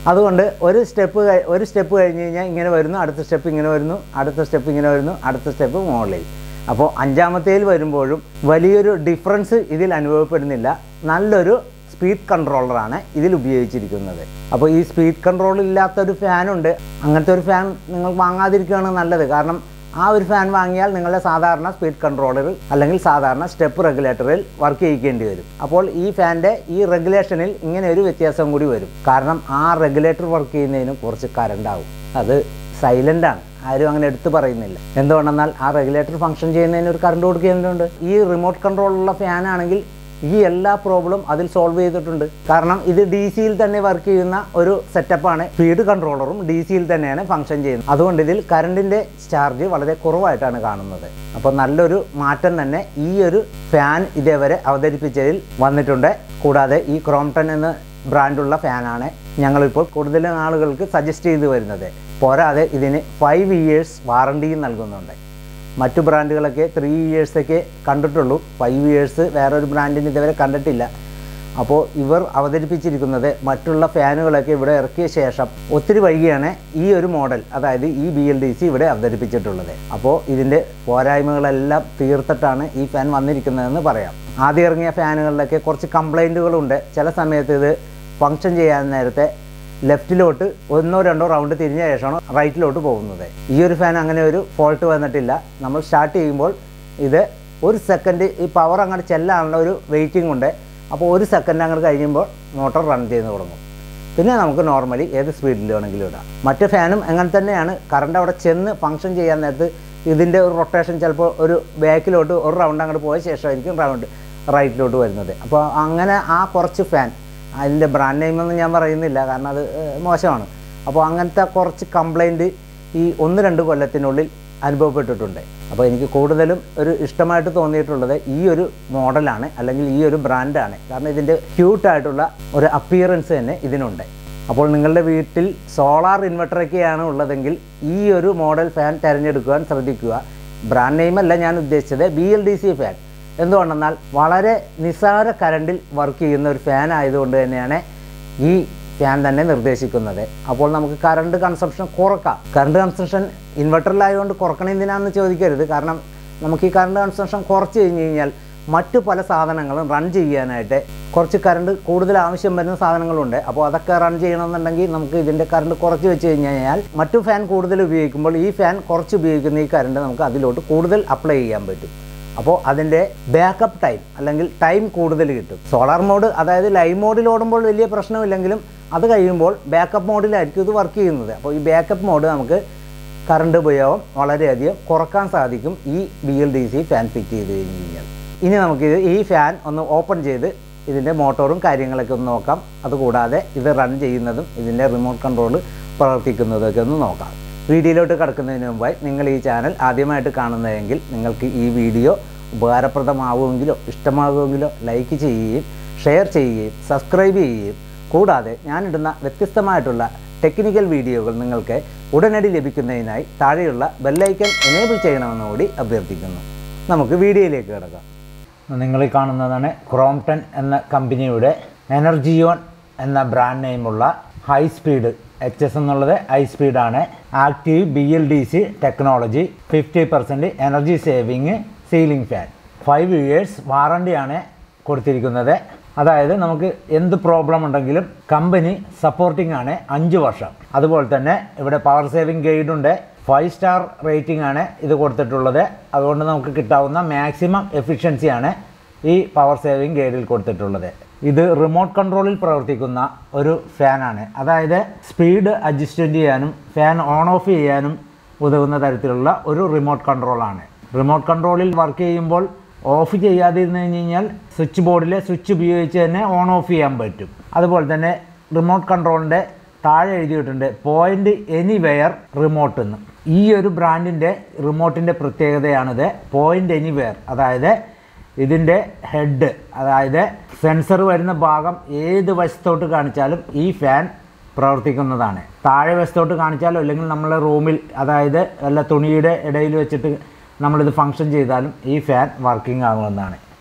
അതുകൊണ്ട് ഒരു സ്റ്റെപ്പ് ഒരു സ്റ്റെപ്പ് കഴിഞ്ഞ് കഴിഞ്ഞാൽ ഇങ്ങനെ വരുന്നു അടുത്ത സ്റ്റെപ്പ് ഇങ്ങനെ വരുന്നു അടുത്ത സ്റ്റെപ്പ് ഇങ്ങനെ വരുന്നു അടുത്ത സ്റ്റെപ്പ് മുകളിൽ അപ്പോൾ അഞ്ചാമത്തേൽ വരുമ്പോഴും വലിയൊരു ഡിഫറൻസ് ഇതിൽ അനുഭവപ്പെടുന്നില്ല നല്ലൊരു സ്പീഡ് കൺട്രോളറാണ് ഇതിൽ ഉപയോഗിച്ചിരിക്കുന്നത് അപ്പോൾ ഈ സ്പീഡ് കൺട്രോൾ ഇല്ലാത്തൊരു ഫാനുണ്ട് അങ്ങനത്തെ ഒരു ഫാൻ നിങ്ങൾ വാങ്ങാതിരിക്കുകയാണ് നല്ലത് കാരണം ആ ഒരു ഫാൻ വാങ്ങിയാൽ നിങ്ങളുടെ സാധാരണ സ്പീഡ് കൺട്രോളറിൽ അല്ലെങ്കിൽ സാധാരണ സ്റ്റെപ്പ് റെഗുലേറ്ററിൽ വർക്ക് ചെയ്യിക്കേണ്ടി വരും അപ്പോൾ ഈ ഫാൻ്റെ ഈ റെഗുലേഷനിൽ ഇങ്ങനെ ഒരു വ്യത്യാസം കൂടി വരും കാരണം ആ റെഗുലേറ്റർ വർക്ക് ചെയ്യുന്നതിന് കുറച്ച് കറണ്ട് ആവും അത് സൈലൻ്റ് ആണ് ആരും അങ്ങനെ എടുത്തു പറയുന്നില്ല എന്തുകൊണ്ടെന്നാൽ ആ റെഗുലേറ്റർ ഫംഗ്ഷൻ ചെയ്യുന്നതിന് ഒരു കറണ്ട് കൊടുക്കേണ്ടതുണ്ട് ഈ റിമോട്ട് കൺട്രോളുള്ള ഫാൻ ആണെങ്കിൽ ഈ എല്ലാ പ്രോബ്ലം അതിൽ സോൾവ് ചെയ്തിട്ടുണ്ട് കാരണം ഇത് ഡി സിയിൽ തന്നെ വർക്ക് ചെയ്യുന്ന ഒരു സെറ്റപ്പാണ് സ്പീഡ് കൺട്രോളറും ഡി സിയിൽ തന്നെയാണ് ഫംഗ്ഷൻ ചെയ്യുന്നത് അതുകൊണ്ട് ഇതിൽ കറണ്ടിൻ്റെ ചാർജ് വളരെ കുറവായിട്ടാണ് കാണുന്നത് അപ്പോൾ നല്ലൊരു മാറ്റം തന്നെ ഈ ഒരു ഫാൻ ഇതേവരെ അവതരിപ്പിച്ചതിൽ വന്നിട്ടുണ്ട് കൂടാതെ ഈ ക്രോംടൺ എന്ന ബ്രാൻഡുള്ള ഫാനാണ് ഞങ്ങളിപ്പോൾ കൂടുതലും ആളുകൾക്ക് സജസ്റ്റ് ചെയ്തു വരുന്നത് പോരാതെ ഇതിന് ഫൈവ് ഇയേഴ്സ് വാറണ്ടിയും നൽകുന്നുണ്ട് മറ്റു ബ്രാൻഡുകളൊക്കെ ത്രീ ഇയേഴ്സൊക്കെ കണ്ടിട്ടുള്ളൂ ഫൈവ് ഇയേഴ്സ് വേറൊരു ബ്രാൻഡിന് ഇതുവരെ കണ്ടിട്ടില്ല അപ്പോൾ ഇവർ അവതരിപ്പിച്ചിരിക്കുന്നത് മറ്റുള്ള ഫാനുകളൊക്കെ ഇവിടെ ഇറക്കിയ ശേഷം ഒത്തിരി വൈകിയാണ് ഈ ഒരു മോഡൽ അതായത് ഈ ബി എൽ ഡി സി ഇവിടെ അവതരിപ്പിച്ചിട്ടുള്ളത് അപ്പോൾ ഇതിൻ്റെ പോരായ്മകളെല്ലാം തീർത്തിട്ടാണ് ഈ ഫാൻ വന്നിരിക്കുന്നതെന്ന് പറയാം ആദ്യം ഇറങ്ങിയ ഫാനുകളിലൊക്കെ കുറച്ച് കംപ്ലൈൻറ്റുകളുണ്ട് ചില സമയത്ത് ഇത് ഫങ്ഷൻ ചെയ്യാൻ നേരത്തെ ലെഫ്റ്റിലോട്ട് ഒന്നോ രണ്ടോ റൗണ്ട് തിരിഞ്ഞ ശേഷമാണ് റൈറ്റിലോട്ട് പോകുന്നത് ഈ ഒരു ഫാൻ അങ്ങനെ ഒരു ഫോൾട്ട് വന്നിട്ടില്ല നമ്മൾ സ്റ്റാർട്ട് ചെയ്യുമ്പോൾ ഇത് ഒരു സെക്കൻഡ് ഈ പവർ അങ്ങോട്ട് ചെല്ലാനുള്ള ഒരു വെയിറ്റിംഗ് ഉണ്ട് അപ്പോൾ ഒരു സെക്കൻഡ് അങ്ങോട്ട് കഴിയുമ്പോൾ മോട്ടോർ റൺ ചെയ്ത് തുടങ്ങും പിന്നെ നമുക്ക് നോർമലി ഏത് സ്പീഡിൽ വേണമെങ്കിലും ഇടാം മറ്റു ഫാനും അങ്ങനെ തന്നെയാണ് കറണ്ട് അവിടെ ചെന്ന് ഫങ്ഷൻ ചെയ്യാൻ നേരത്ത് ഇതിൻ്റെ ഒരു റൊട്ടേഷൻ ചിലപ്പോൾ ഒരു ബാക്കിലോട്ട് ഒരു റൗണ്ട് അങ്ങോട്ട് പോയ ശേഷമായിരിക്കും റൗണ്ട് റൈറ്റിലോട്ട് വരുന്നത് അപ്പോൾ അങ്ങനെ ആ കുറച്ച് ഫാൻ അതിൻ്റെ ബ്രാൻഡ് നെയിമൊന്നും ഞാൻ പറയുന്നില്ല കാരണം അത് ഏഹ്, മോശമാണ് അപ്പോൾ അങ്ങനത്തെ കുറച്ച് കംപ്ലൈൻറ്റ് ഈ ഒന്ന് രണ്ട് കൊല്ലത്തിനുള്ളിൽ അനുഭവപ്പെട്ടിട്ടുണ്ട് അപ്പോൾ എനിക്ക് കൂടുതലും ഒരു ഇഷ്ടമായിട്ട് തോന്നിയിട്ടുള്ളത് ഈ ഒരു മോഡലാണ് അല്ലെങ്കിൽ ഈ ഒരു ബ്രാൻഡാണ് കാരണം ഇതിൻ്റെ ക്യൂട്ടായിട്ടുള്ള ഒരു അപ്പിയറൻസ് തന്നെ ഇതിനുണ്ട് അപ്പോൾ നിങ്ങളുടെ വീട്ടിൽ സോളാർ ഇൻവെർട്ടറൊക്കെയാണ് ഉള്ളതെങ്കിൽ ഈ ഒരു മോഡൽ ഫാൻ തിരഞ്ഞെടുക്കുവാൻ ശ്രദ്ധിക്കുക ബ്രാൻഡ് നെയിമല്ല ഞാൻ ഉദ്ദേശിച്ചത് B L D C fan എന്തുകൊണ്ടെന്നാൽ വളരെ നിസ്സാര കറണ്ടിൽ വർക്ക് ചെയ്യുന്ന ഒരു ഫാൻ ആയതുകൊണ്ട് തന്നെയാണ് ഈ ഫാൻ തന്നെ നിർദ്ദേശിക്കുന്നത് അപ്പോൾ നമുക്ക് കറണ്ട് കൺസംഷൻ കുറക്കാം കറണ്ട് കൺസംഷൻ ഇൻവെർട്ടറിലായതുകൊണ്ട് കുറക്കണം എന്തിനാണെന്ന് ചോദിക്കരുത് കാരണം നമുക്ക് ഈ കറണ്ട് കൺസംഷൻ കുറച്ച് കഴിഞ്ഞ് കഴിഞ്ഞാൽ മറ്റു പല സാധനങ്ങളും റൺ ചെയ്യാനായിട്ട് കുറച്ച് കറണ്ട് കൂടുതൽ ആവശ്യം വരുന്ന സാധനങ്ങളുണ്ട് അപ്പോൾ അതൊക്കെ റൺ ചെയ്യണമെന്നുണ്ടെങ്കിൽ നമുക്ക് ഇതിൻ്റെ കറണ്ട് കുറച്ച് വെച്ച് കഴിഞ്ഞ് കഴിഞ്ഞാൽ മറ്റു ഫാൻ കൂടുതൽ ഉപയോഗിക്കുമ്പോൾ ഈ ഫാൻ കുറച്ച് ഉപയോഗിക്കുന്ന ഈ കറണ്ട് നമുക്ക് അതിലോട്ട് കൂടുതൽ അപ്ലൈ ചെയ്യാൻ പറ്റും അപ്പോൾ അതിൻ്റെ ബാക്കപ്പ് ടൈം അല്ലെങ്കിൽ ടൈം കൂടുതൽ കിട്ടും സോളാർ മോഡ് അതായത് ലൈവ് മോഡിൽ ഓടുമ്പോൾ വലിയ പ്രശ്നമില്ലെങ്കിലും അത് കഴിയുമ്പോൾ ബാക്കപ്പ് മോഡിലായിരിക്കും ഇത് വർക്ക് ചെയ്യുന്നത് അപ്പോൾ ഈ ബാക്കപ്പ് മോഡ് നമുക്ക് കറണ്ട് ഉപയോഗം വളരെയധികം കുറക്കാൻ സാധിക്കും ഈ B L D C fan fit ചെയ്ത് കഴിഞ്ഞ് കഴിഞ്ഞാൽ ഇനി നമുക്കിത് ഈ ഫാൻ ഒന്ന് ഓപ്പൺ ചെയ്ത് ഇതിൻ്റെ മോട്ടോറും കാര്യങ്ങളൊക്കെ ഒന്ന് നോക്കാം അതുകൂടാതെ ഇത് റൺ ചെയ്യുന്നതും ഇതിൻ്റെ റിമോട്ട് കൺട്രോൾ പ്രവർത്തിക്കുന്നതൊക്കെ ഒന്ന് നോക്കാം വീഡിയോയിലോട്ട് കിടക്കുന്നതിന് മുമ്പായി നിങ്ങൾ ഈ ചാനൽ ആദ്യമായിട്ട് കാണുന്നതെങ്കിൽ നിങ്ങൾക്ക് ഈ വീഡിയോ ഉപകാരപ്രദമാവുമെങ്കിലോ ഇഷ്ടമാകുമെങ്കിലോ ലൈക്ക് ചെയ്യുകയും ഷെയർ ചെയ്യുകയും സബ്സ്ക്രൈബ് ചെയ്യുകയും കൂടാതെ ഞാനിടുന്ന വ്യത്യസ്തമായിട്ടുള്ള ടെക്നിക്കൽ വീഡിയോകൾ നിങ്ങൾക്ക് ഉടനടി ലഭിക്കുന്നതിനായി താഴെയുള്ള ബെല്ലൈക്കൻ എനേബിൾ ചെയ്യണമെന്നുകൂടി അഭ്യർത്ഥിക്കുന്നു നമുക്ക് വീഡിയോയിലേക്ക് കിടക്കാം നിങ്ങൾ ഈ കാണുന്നതാണ് ക്രോംപ്ടൺ എന്ന കമ്പനിയുടെ എനർജിയോൺ എന്ന ബ്രാൻഡ് നെയിമുള്ള ഹൈ സ്പീഡ് എച്ച് എസ് എന്നുള്ളത് ഹൈ സ്പീഡാണ് active B L D C technology fifty percent energy saving ceiling fan five years വാറണ്ടിയാണ് കൊടുത്തിരിക്കുന്നത് അതായത് നമുക്ക് എന്ത് പ്രോബ്ലം ഉണ്ടെങ്കിലും കമ്പനി സപ്പോർട്ടിംഗ് ആണ് അഞ്ച് വർഷം അതുപോലെ തന്നെ ഇവിടെ പവർ സേവിംഗ് ഗൈഡ് ഉണ്ട് ഫൈവ് സ്റ്റാർ റേറ്റിംഗ് ആണ് ഇത് കൊടുത്തിട്ടുള്ളത് അതുകൊണ്ട് നമുക്ക് കിട്ടാവുന്ന മാക്സിമം എഫിഷ്യൻസിയാണ് ഈ പവർ സേവിംഗ് ഗൈഡിൽ കൊടുത്തിട്ടുള്ളത് ഇത് റിമോട്ട് കൺട്രോളിൽ പ്രവർത്തിക്കുന്ന ഒരു ഫാനാണ് അതായത് സ്പീഡ് അഡ്ജസ്റ്റ്മെൻറ്റ് ചെയ്യാനും ഫാൻ ഓൺ ഓഫ് ചെയ്യാനും ഉതകുന്ന തരത്തിലുള്ള ഒരു റിമോട്ട് കൺട്രോളാണ് റിമോട്ട് കൺട്രോളിൽ വർക്ക് ചെയ്യുമ്പോൾ ഓഫ് ചെയ്യാതിരുന്നു കഴിഞ്ഞ് കഴിഞ്ഞാൽ സ്വിച്ച് ബോർഡിലെ സ്വിച്ച് ഉപയോഗിച്ച് തന്നെ ഓൺ ഓഫ് ചെയ്യാൻ പറ്റും അതുപോലെ തന്നെ റിമോട്ട് കൺട്രോളിൻ്റെ താഴെ എഴുതിയിട്ടുണ്ട് പോയിന്റ് എനിവെയർ റിമോട്ട് എന്ന് ഈ ഒരു ബ്രാൻഡിൻ്റെ റിമോട്ടിൻ്റെ പ്രത്യേകതയാണിത് പോയിന്റ് എനിവെയർ അതായത് ഇതിൻ്റെ ഹെഡ് അതായത് സെൻസർ വരുന്ന ഭാഗം ഏത് വശത്തോട്ട് കാണിച്ചാലും ഈ ഫാൻ പ്രവർത്തിക്കുന്നതാണ് താഴെ വശത്തോട്ട് കാണിച്ചാലോ അല്ലെങ്കിൽ നമ്മളെ റൂമിൽ അതായത് വല്ല തുണിയുടെ ഇടയിൽ വെച്ചിട്ട് നമ്മളിത് ഫങ്ഷൻ ചെയ്താലും ഈ ഫാൻ വർക്കിംഗ് ആകുമെന്നാണ്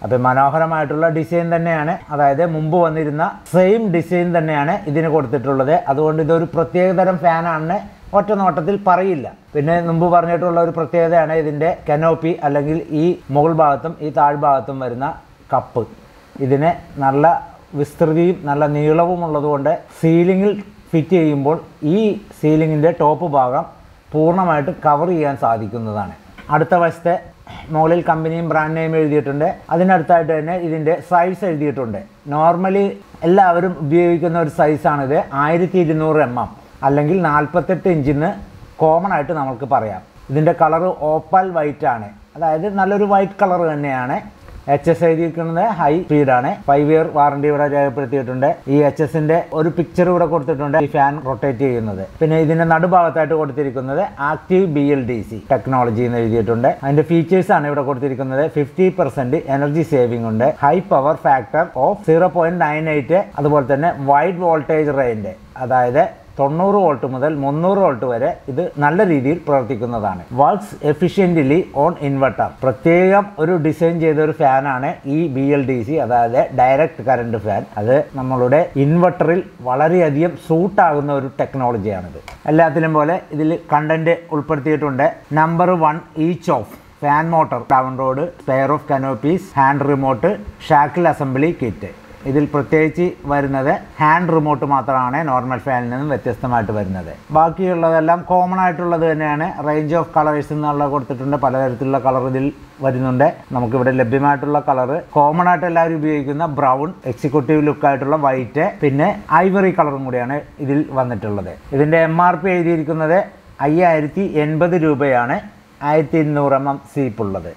അപ്പോൾ മനോഹരമായിട്ടുള്ള ഡിസൈൻ തന്നെയാണ് അതായത് മുമ്പ് വന്നിരുന്ന സെയിം ഡിസൈൻ തന്നെയാണ് ഇതിന് കൊടുത്തിട്ടുള്ളത് അതുകൊണ്ട് ഇതൊരു പ്രത്യേകതരം ഫാനാണെന്ന് ഒറ്റ നോട്ടത്തിൽ പറയില്ല പിന്നെ മുമ്പ് പറഞ്ഞിട്ടുള്ള ഒരു പ്രത്യേകതയാണ് ഇതിൻ്റെ കനോപ്പി അല്ലെങ്കിൽ ഈ മുകൾ ഭാഗത്തും ഈ താഴ്ഭാഗത്തും വരുന്ന കപ്പ് ഇതിന് നല്ല വിസ്തൃതിയും നല്ല നീളവും ഉള്ളതുകൊണ്ട് സീലിങ്ങിൽ ഫിറ്റ് ചെയ്യുമ്പോൾ ഈ സീലിങ്ങിൻ്റെ ടോപ്പ് ഭാഗം പൂർണ്ണമായിട്ട് കവർ ചെയ്യാൻ സാധിക്കുന്നതാണ് അടുത്ത വശത്തെ മുകളിൽ കമ്പനിയും ബ്രാൻഡ് നെയിം എഴുതിയിട്ടുണ്ട് അതിനടുത്തായിട്ട് തന്നെ ഇതിൻ്റെ സൈസ് എഴുതിയിട്ടുണ്ട് നോർമലി എല്ലാവരും ഉപയോഗിക്കുന്ന ഒരു സൈസാണിത് ആയിരത്തി ഇരുന്നൂറ് എം എം അല്ലെങ്കിൽ നാൽപ്പത്തെട്ട് ഇഞ്ചിന്ന് കോമൺ ആയിട്ട് നമുക്ക് പറയാം ഇതിൻ്റെ കളറ് ഓപ്പൽ വൈറ്റ് ആണ് അതായത് നല്ലൊരു വൈറ്റ് കളർ തന്നെയാണ് എച്ച് എസ് എഴുതിയിരിക്കുന്നത് ഹൈ സ്പീഡാണ് ഫൈവ് ഇയർ വാറണ്ടി ഇവിടെ രേഖപ്പെടുത്തിയിട്ടുണ്ട് ഈ എച്ച് എസിന്റെ ഒരു പിക്ചർ ഇവിടെ കൊടുത്തിട്ടുണ്ട് ഈ ഫാൻ റൊട്ടേറ്റ് ചെയ്യുന്നത് പിന്നെ ഇതിന്റെ നടുഭാഗത്തായിട്ട് കൊടുത്തിരിക്കുന്നത് active B L D C technology എന്ന് എഴുതിയിട്ടുണ്ട് അതിന്റെ ഫീച്ചേഴ്സ് ആണ് ഇവിടെ കൊടുത്തിരിക്കുന്നത് ഫിഫ്റ്റി പെർസെന്റ് എനർജി സേവിംഗ് ഉണ്ട് high power factor of zero point nine eight അതുപോലെ തന്നെ വൈഡ് വോൾട്ടേജ് റേഞ്ച് അതായത് തൊണ്ണൂറ് വോൾട്ട് മുതൽ മുന്നൂറ് വോൾട്ട് വരെ ഇത് നല്ല രീതിയിൽ പ്രവർത്തിക്കുന്നതാണ് വർക്ക്സ് എഫിഷ്യൻ്റ്ലി ഓൺ ഇൻവെർട്ടർ പ്രത്യേകം ഒരു ഡിസൈൻ ചെയ്ത ഒരു ഫാനാണ് ഈ ബി എൽ ഡി സി അതായത് ഡയറക്റ്റ് കറണ്ട് ഫാൻ അത് നമ്മളുടെ ഇൻവെർട്ടറിൽ വളരെയധികം സൂട്ടാകുന്ന ഒരു ടെക്നോളജിയാണിത് എല്ലാത്തിലും പോലെ ഇതിൽ കണ്ടന്റ് ഉൾപ്പെടുത്തിയിട്ടുണ്ട് number one each of fan motor down rod spare of canopies hand remote shackle assembly kit ഇതിൽ പ്രത്യേകിച്ച് വരുന്നത് ഹാൻഡ് റിമോട്ട് മാത്രമാണ് നോർമൽ ഫാനിൽ നിന്നും വ്യത്യസ്തമായിട്ട് വരുന്നത് ബാക്കിയുള്ളതെല്ലാം കോമൺ ആയിട്ടുള്ളത് തന്നെയാണ് റേഞ്ച് ഓഫ് കളേഴ്സ് എന്നുള്ള കൊടുത്തിട്ടുണ്ട് പലതരത്തിലുള്ള കളർ ഇതിൽ വരുന്നുണ്ട് നമുക്കിവിടെ ലഭ്യമായിട്ടുള്ള കളർ കോമൺ ആയിട്ട് എല്ലാവരും ഉപയോഗിക്കുന്ന ബ്രൗൺ എക്സിക്യൂട്ടീവ് ലുക്ക് ആയിട്ടുള്ള വൈറ്റ് പിന്നെ ഐവറി കളറും കൂടിയാണ് ഇതിൽ വന്നിട്ടുള്ളത് ഇതിൻ്റെ എം ആർ പി എഴുതിയിരിക്കുന്നത് അയ്യായിരത്തി എൺപത് രൂപയാണ് ആയിരത്തി ഇരുന്നൂറ് എം എം സീപ്പുള്ളത്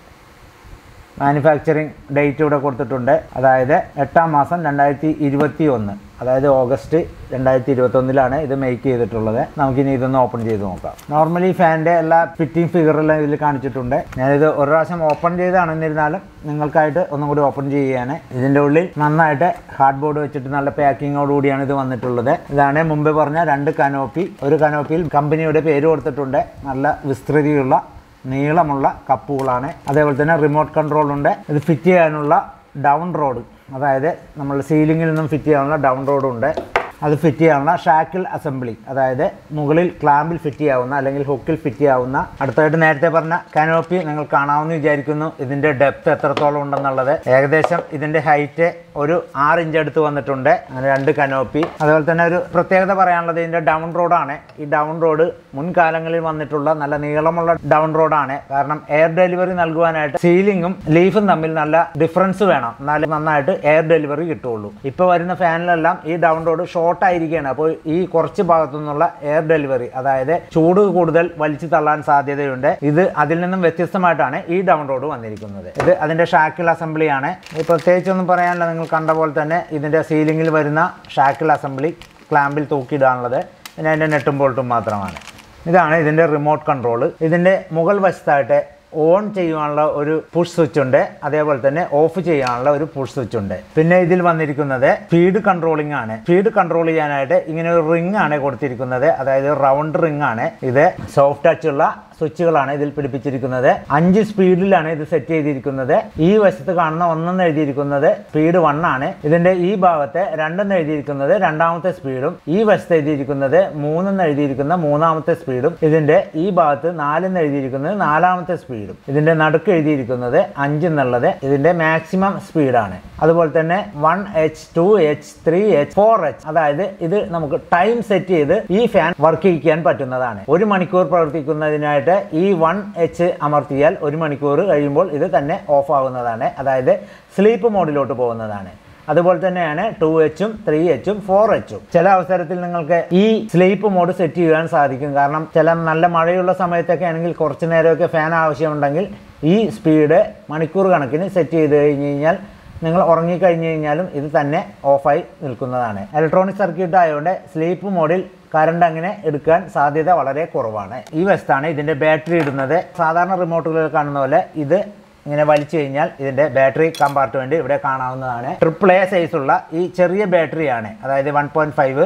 മാനുഫാക്ചറിങ് ഡേറ്റ് ഇവിടെ കൊടുത്തിട്ടുണ്ട് അതായത് എട്ടാം മാസം രണ്ടായിരത്തി ഇരുപത്തി ഒന്ന് അതായത് ഓഗസ്റ്റ് രണ്ടായിരത്തി ഇരുപത്തൊന്നിലാണ് ഇത് മേക്ക് ചെയ്തിട്ടുള്ളത് നമുക്കിനി ഇതൊന്ന് ഓപ്പൺ ചെയ്ത് നോക്കാം നോർമലി ഫാനിൻ്റെ എല്ലാ ഫിറ്റിംഗ് ഫിഗറെല്ലാം ഇതിൽ കാണിച്ചിട്ടുണ്ട് ഞാനിത് ഒരു പ്രാവശ്യം ഓപ്പൺ ചെയ്താണെന്നിരുന്നാലും നിങ്ങൾക്കായിട്ട് ഒന്നും കൂടി ഓപ്പൺ ചെയ്യുകയാണ് ഇതിൻ്റെ ഉള്ളിൽ നന്നായിട്ട് ഹാർഡ് ബോർഡ് വെച്ചിട്ട് നല്ല പാക്കിങ്ങോട് കൂടിയാണ് ഇത് വന്നിട്ടുള്ളത് ഇതാണ് മുമ്പ് പറഞ്ഞ രണ്ട് കനോപ്പി ഒരു കനോപ്പിയിൽ കമ്പനിയുടെ പേര് കൊടുത്തിട്ടുണ്ട് നല്ല വിസ്തൃതിയുള്ള നീളമുള്ള കപ്പുകളാണ് അതേപോലെ തന്നെ റിമോട്ട് കൺട്രോൾ ഉണ്ട് ഇത് ഫിറ്റ് ചെയ്യാനുള്ള ഡൗൺ റോഡ് അതായത് നമ്മൾ സീലിങ്ങിൽ നിന്നും ഫിറ്റ് ചെയ്യാനുള്ള ഡൗൺ റോഡും ഉണ്ട് അത് ഫിറ്റ് ചെയ്യാനുള്ള ഷാക്കിൾ അസംബ്ലി അതായത് മുകളിൽ ക്ലാമ്പിൽ ഫിറ്റ് ചെയ്യാവുന്ന അല്ലെങ്കിൽ ഹുക്കിൽ ഫിറ്റ് ചെയ്യാവുന്ന അടുത്തായിട്ട് നേരത്തെ പറഞ്ഞ കനോപ്പി നിങ്ങൾ കാണാമെന്ന് വിചാരിക്കുന്നു ഇതിൻ്റെ ഡെപ്ത് എത്രത്തോളം ഉണ്ടെന്നുള്ളത് ഏകദേശം ഇതിൻ്റെ ഹൈറ്റ് ഒരു ആറ് ഇഞ്ച് അടുത്ത് വന്നിട്ടുണ്ട് അങ്ങനെ രണ്ട് കനോപ്പി അതുപോലെ തന്നെ ഒരു പ്രത്യേകത പറയാനുള്ളത് ഇതിൻ്റെ ഡൗൺ റോഡാണ് ഈ ഡൗൺ റോഡ് മുൻകാലങ്ങളിൽ വന്നിട്ടുള്ള നല്ല നീളമുള്ള ഡൗൺ റോഡാണ് കാരണം എയർ ഡെലിവറി നൽകുവാനായിട്ട് സീലിംഗും ലീഫും തമ്മിൽ നല്ല ഡിഫറൻസ് വേണം എന്നാലും നന്നായിട്ട് എയർ ഡെലിവറി കിട്ടുള്ളൂ ഇപ്പോൾ വരുന്ന ഫാനിലെല്ലാം ഈ ഡൗൺ റോഡ് ഷോർട്ട് ആയിരിക്കുകയാണ് അപ്പോൾ ഈ കുറച്ച് ഭാഗത്തു നിന്നുള്ള എയർ ഡെലിവറി അതായത് ചൂട് കൂടുതൽ വലിച്ചു തള്ളാൻ സാധ്യതയുണ്ട് ഇത് അതിൽ നിന്നും വ്യത്യസ്തമായിട്ടാണ് ഈ ഡൗൺ റോഡ് വന്നിരിക്കുന്നത് ഇത് അതിൻ്റെ ഷാക്കിൾ അസംബ്ലിയാണ് ഇത് പ്രത്യേകിച്ചൊന്നും പറയാനില്ല നിങ്ങൾ കണ്ട പോലെ തന്നെ ഇതിൻ്റെ സീലിംഗിൽ വരുന്ന ഷാക്കിൾ അസംബ്ലി ക്ലാമ്പിൽ തൂക്കിയിടാനുള്ളത് പിന്നെ അതിൻ്റെ നെട്ടും ബോൾട്ടും മാത്രമാണ് ഇതാണ് ഇതിൻ്റെ റിമോട്ട് കൺട്രോൾ ഇതിൻ്റെ മുകൾ വശത്തായിട്ട് ഓൺ ചെയ്യാനുള്ള ഒരു പുഷ് സ്വിച്ച് ഉണ്ട് അതേപോലെ തന്നെ ഓഫ് ചെയ്യാനുള്ള ഒരു പുഷ് സ്വിച്ച് ഉണ്ട് പിന്നെ ഇതിൽ വന്നിരിക്കുന്നത് സ്പീഡ് കൺട്രോളിംഗ് ആണ് സ്പീഡ് കൺട്രോൾ ചെയ്യാനായിട്ട് ഇങ്ങനെ ഒരു റിംഗ് ആണ് കൊടുത്തിരിക്കുന്നത് അതായത് റൗണ്ട് റിംഗ് ആണ് ഇത് സോഫ്റ്റ് ടച്ച് ഉള്ള സ്വിച്ചുകളാണ് ഇതിൽ പിടിപ്പിച്ചിരിക്കുന്നത് അഞ്ച് സ്പീഡിലാണ് ഇത് സെറ്റ് ചെയ്തിരിക്കുന്നത് ഈ വശത്ത് കാണുന്ന ഒന്നെന്ന് എഴുതിയിരിക്കുന്നത് സ്പീഡ് വൺ ആണ് ഇതിന്റെ ഈ ഭാഗത്ത് രണ്ടെന്ന് എഴുതിയിരിക്കുന്നത് രണ്ടാമത്തെ സ്പീഡും ഈ വശത്ത് എഴുതിയിരിക്കുന്നത് മൂന്നെന്ന് എഴുതിയിരിക്കുന്ന മൂന്നാമത്തെ സ്പീഡും ഇതിന്റെ ഈ ഭാഗത്ത് നാലെന്ന് എഴുതിയിരിക്കുന്നത് നാലാമത്തെ സ്പീഡും ഇതിന്റെ നടുക്ക് എഴുതിയിരിക്കുന്നത് അഞ്ച് എന്നുള്ളത് ഇതിന്റെ മാക്സിമം സ്പീഡാണ് അതുപോലെ തന്നെ one H two H three H four H അതായത് ഇത് നമുക്ക് ടൈം സെറ്റ് ചെയ്ത് ഈ ഫാൻ വർക്ക് ചെയ്യിക്കാൻ പറ്റുന്നതാണ് ഒരു മണിക്കൂർ പ്രവർത്തിക്കുന്നതിനായിട്ട് ഈ വൺ എച്ച് അമർത്തിയാൽ ഒരു മണിക്കൂർ കഴിയുമ്പോൾ ഇത് തന്നെ ഓഫ് ആവുന്നതാണ് അതായത് സ്ലീപ്പ് മോഡിലോട്ട് പോകുന്നതാണ് അതുപോലെ തന്നെയാണ് ടു എച്ചും ത്രീ എച്ചും ഫോർ എച്ചും ചില അവസരത്തിൽ നിങ്ങൾക്ക് ഈ സ്ലീപ്പ് മോഡ് സെറ്റ് ചെയ്യാൻ സാധിക്കും കാരണം ചില നല്ല മഴയുള്ള സമയത്തൊക്കെ ആണെങ്കിൽ കുറച്ച് നേരമൊക്കെ ഫാൻ ആവശ്യമുണ്ടെങ്കിൽ ഈ സ്പീഡ് മണിക്കൂർ കണക്കിന് സെറ്റ് ചെയ്ത് കഴിഞ്ഞ് കഴിഞ്ഞാൽ നിങ്ങൾ ഉറങ്ങിക്കഴിഞ്ഞ് കഴിഞ്ഞാലും ഇത് തന്നെ ഓഫായി നിൽക്കുന്നതാണ് ഇലക്ട്രോണിക് സർക്യൂട്ട് ആയതുകൊണ്ട് സ്ലീപ്പ് മോഡിൽ കറണ്ട് അങ്ങനെ എടുക്കാൻ സാധ്യത വളരെ കുറവാണ് ഈ വശത്താണ് ഇതിൻ്റെ ബാറ്ററി ഇടുന്നത് സാധാരണ റിമോട്ടുകളിൽ കാണുന്ന പോലെ ഇത് ഇങ്ങനെ വലിച്ചു കഴിഞ്ഞാൽ ഇതിൻ്റെ ബാറ്ററി കമ്പാർട്ട്മെൻറ്റ് ഇവിടെ കാണാവുന്നതാണ് ട്രിപ്പിൾ എ സൈസുള്ള ഈ ചെറിയ ബാറ്ററിയാണ് അതായത് വൺ പോയിൻറ്റ് ഫൈവ്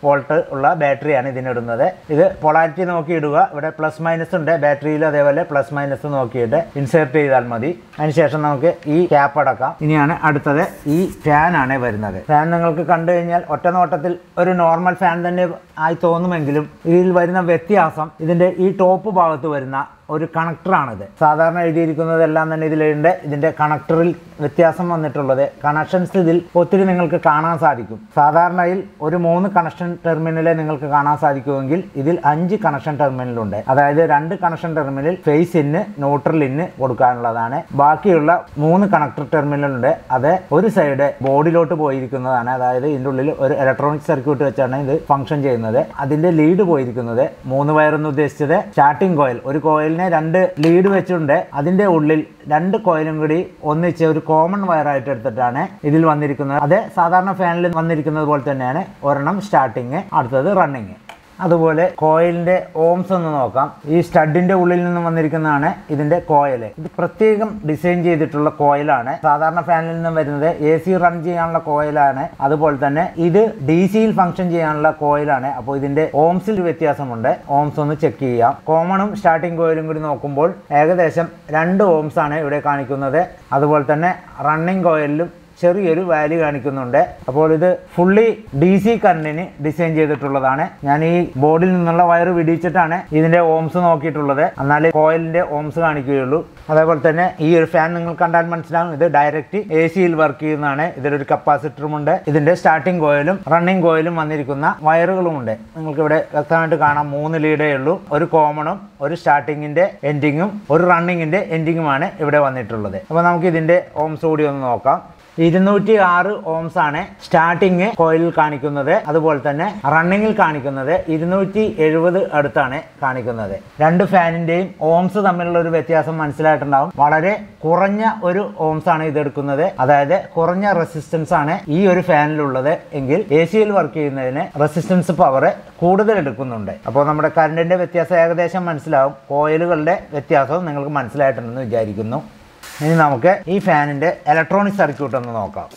വോൾട്ട് ഉള്ള ബാറ്ററിയാണ് ഇതിനിടുന്നത് ഇത് പൊളാരിറ്റി നോക്കി ഇടുക ഇവിടെ പ്ലസ് മൈനസ് ഉണ്ട് ബാറ്ററിയിൽ അതേപോലെ പ്ലസ് മൈനസ് നോക്കിയിട്ട് ഇൻസേർട്ട് ചെയ്താൽ മതി അതിനുശേഷം നമുക്ക് ഈ ക്യാപ്പ് അടക്കാം ഇനിയാണ് അടുത്തത് ഈ ഫാൻ ആണ് വരുന്നത് ഫാൻ നിങ്ങൾക്ക് കണ്ടു കഴിഞ്ഞാൽ ഒറ്റ നോട്ടത്തിൽ ഒരു നോർമൽ ഫാൻ തന്നെ ആയി തോന്നുമെങ്കിലും ഇതിൽ വരുന്ന വ്യത്യാസം ഇതിന്റെ ഈ ടോപ്പ് ഭാഗത്ത് വരുന്ന ഒരു കണക്ടറാണിത് സാധാരണ എഴുതിയിരിക്കുന്നതെല്ലാം തന്നെ ഇതിലുണ്ട് ഇതിന്റെ കണക്ടറിൽ വ്യത്യാസം വന്നിട്ടുള്ളത് കണക്ഷൻസ് ഇതിൽ ഒത്തിരി നിങ്ങൾക്ക് കാണാൻ സാധിക്കും സാധാരണയിൽ ഒരു മൂന്ന് കണക്ഷൻ ടെർമിനലെ നിങ്ങൾക്ക് കാണാൻ സാധിക്കുമെങ്കിൽ ഇതിൽ അഞ്ച് കണക്ഷൻ ടെർമിനലുണ്ട് അതായത് രണ്ട് കണക്ഷൻ ടെർമിനൽ ഫേസ് ഇന്ന് ന്യൂട്രൽ ഇന്ന് കൊടുക്കാനുള്ളതാണ് ബാക്കിയുള്ള മൂന്ന് കണക്ടർ ടെർമിനലുണ്ട് അത് ഒരു സൈഡ് ബോർഡിലോട്ട് പോയിരിക്കുന്നതാണ് അതായത് ഇതിൻ്റെ ഉള്ളിൽ ഒരു ഇലക്ട്രോണിക് സർക്യൂട്ട് വെച്ചാണ് ഇത് ഫംഗ്ഷൻ ചെയ്യുന്നത് അതിന്റെ ലീഡ് പോയിരിക്കുന്നത് മൂന്ന് വയറെന്ന് ഉദ്ദേശിച്ചത് സ്റ്റാർട്ടിംഗ് കോയിൽ ഒരു കോയിലിനെ രണ്ട് ലീഡ് വെച്ചിട്ടുണ്ട് അതിന്റെ ഉള്ളിൽ രണ്ട് കോയിലും കൂടി ഒന്നിച്ച് ഒരു കോമൺ വയറായിട്ട് എടുത്തിട്ടാണ് ഇതിൽ വന്നിരിക്കുന്നത് അത് സാധാരണ ഫാനിൽ വന്നിരിക്കുന്നത് പോലെ തന്നെയാണ് ഒരെണ്ണം സ്റ്റാർട്ടിങ് അടുത്തത് റണ്ണിങ് അതുപോലെ കോയിലിന്റെ ഓംസ് ഒന്ന് നോക്കാം ഈ സ്റ്റഡിന്റെ ഉള്ളിൽ നിന്ന് വന്നിരിക്കുന്നതാണ് ഇതിന്റെ കോയിൽ ഇത് പ്രത്യേകം ഡിസൈൻ ചെയ്തിട്ടുള്ള കോയിലാണ് സാധാരണ ഫാനിൽ നിന്ന് വരുന്നത് എ സി റൺ ചെയ്യാനുള്ള കോയിലാണ് അതുപോലെ തന്നെ ഇത് ഡി സിയിൽ ഫംഗ്ഷൻ ചെയ്യാനുള്ള കോയിലാണ് അപ്പോൾ ഇതിന്റെ ഓംസിൽ വ്യത്യാസമുണ്ട് ഓംസ് ഒന്ന് ചെക്ക് ചെയ്യാം കോമണും സ്റ്റാർട്ടിംഗ് കോയിലും കൂടി നോക്കുമ്പോൾ ഏകദേശം രണ്ട് ഓംസ് ആണ് ഇവിടെ കാണിക്കുന്നത് അതുപോലെ തന്നെ റണ്ണിംഗ് കോയിലിലും ചെറിയൊരു വാല്യൂ കാണിക്കുന്നുണ്ട് അപ്പോൾ ഇത് ഫുള്ളി ഡി സി കറണ്ടിന് ഡിസൈൻ ചെയ്തിട്ടുള്ളതാണ് ഞാൻ ഈ ബോർഡിൽ നിന്നുള്ള വയർ വിടിച്ചിട്ടാണ് ഇതിന്റെ ഓംസ് നോക്കിയിട്ടുള്ളത് എന്നാലേ കോയിലിന്റെ ഓംസ് കാണിക്കുകയുള്ളൂ അതേപോലെ തന്നെ ഈ ഒരു ഫാൻ നിങ്ങൾ കണ്ടാൽ മനസ്സിലാവും ഇത് ഡയറക്റ്റ് എ സിയിൽ വർക്ക് ചെയ്യുന്നതാണ് ഇതിലൊരു കപ്പാസിറ്ററും ഉണ്ട് ഇതിന്റെ സ്റ്റാർട്ടിംഗ് കോയിലും റണ്ണിംഗ് കോയിലും വന്നിരിക്കുന്ന വയറുകളുമുണ്ട് നിങ്ങൾക്ക് ഇവിടെ വ്യക്തമായിട്ട് കാണാം മൂന്ന് ലീഡേ ഉള്ളൂ ഒരു കോമണും ഒരു സ്റ്റാർട്ടിങ്ങിന്റെ എൻഡിങ്ങും ഒരു റണ്ണിങ്ങിന്റെ എൻഡിങ്ങുമാണ് ഇവിടെ വന്നിട്ടുള്ളത് അപ്പോൾ നമുക്ക് ഇതിന്റെ ഓംസ് കൂടി ഒന്ന് നോക്കാം ഇരുന്നൂറ്റി ആറ് ഓംസ് ആണ് സ്റ്റാർട്ടിങ് കോയിലിൽ കാണിക്കുന്നത് അതുപോലെ തന്നെ റണ്ണിങ്ങിൽ കാണിക്കുന്നത് ഇരുന്നൂറ്റി എഴുപത് അടുത്താണ് കാണിക്കുന്നത് രണ്ട് ഫാനിന്റെയും ഓംസ് തമ്മിലുള്ള ഒരു വ്യത്യാസം മനസ്സിലായിട്ടുണ്ടാവും വളരെ കുറഞ്ഞ ഒരു ഓംസ് ആണ് ഇത് എടുക്കുന്നത് അതായത് കുറഞ്ഞ റെസിസ്റ്റൻസ് ആണ് ഈ ഒരു ഫാനിലുള്ളത് എങ്കിൽ എ സിയിൽ വർക്ക് ചെയ്യുന്നതിന് റെസിസ്റ്റൻസ് പവർ കൂടുതൽ എടുക്കുന്നുണ്ട് അപ്പോൾ നമ്മുടെ കറണ്ടിന്റെ വ്യത്യാസം ഏകദേശം മനസ്സിലാവും കോയിലുകളുടെ വ്യത്യാസവും നിങ്ങൾക്ക് മനസ്സിലായിട്ടുണ്ടെന്ന് വിചാരിക്കുന്നു ഇനി നമുക്ക് ഈ ഫാനിന്റെ ഇലക്ട്രോണിക് സർക്യൂട്ട് ഒന്ന് നോക്കാം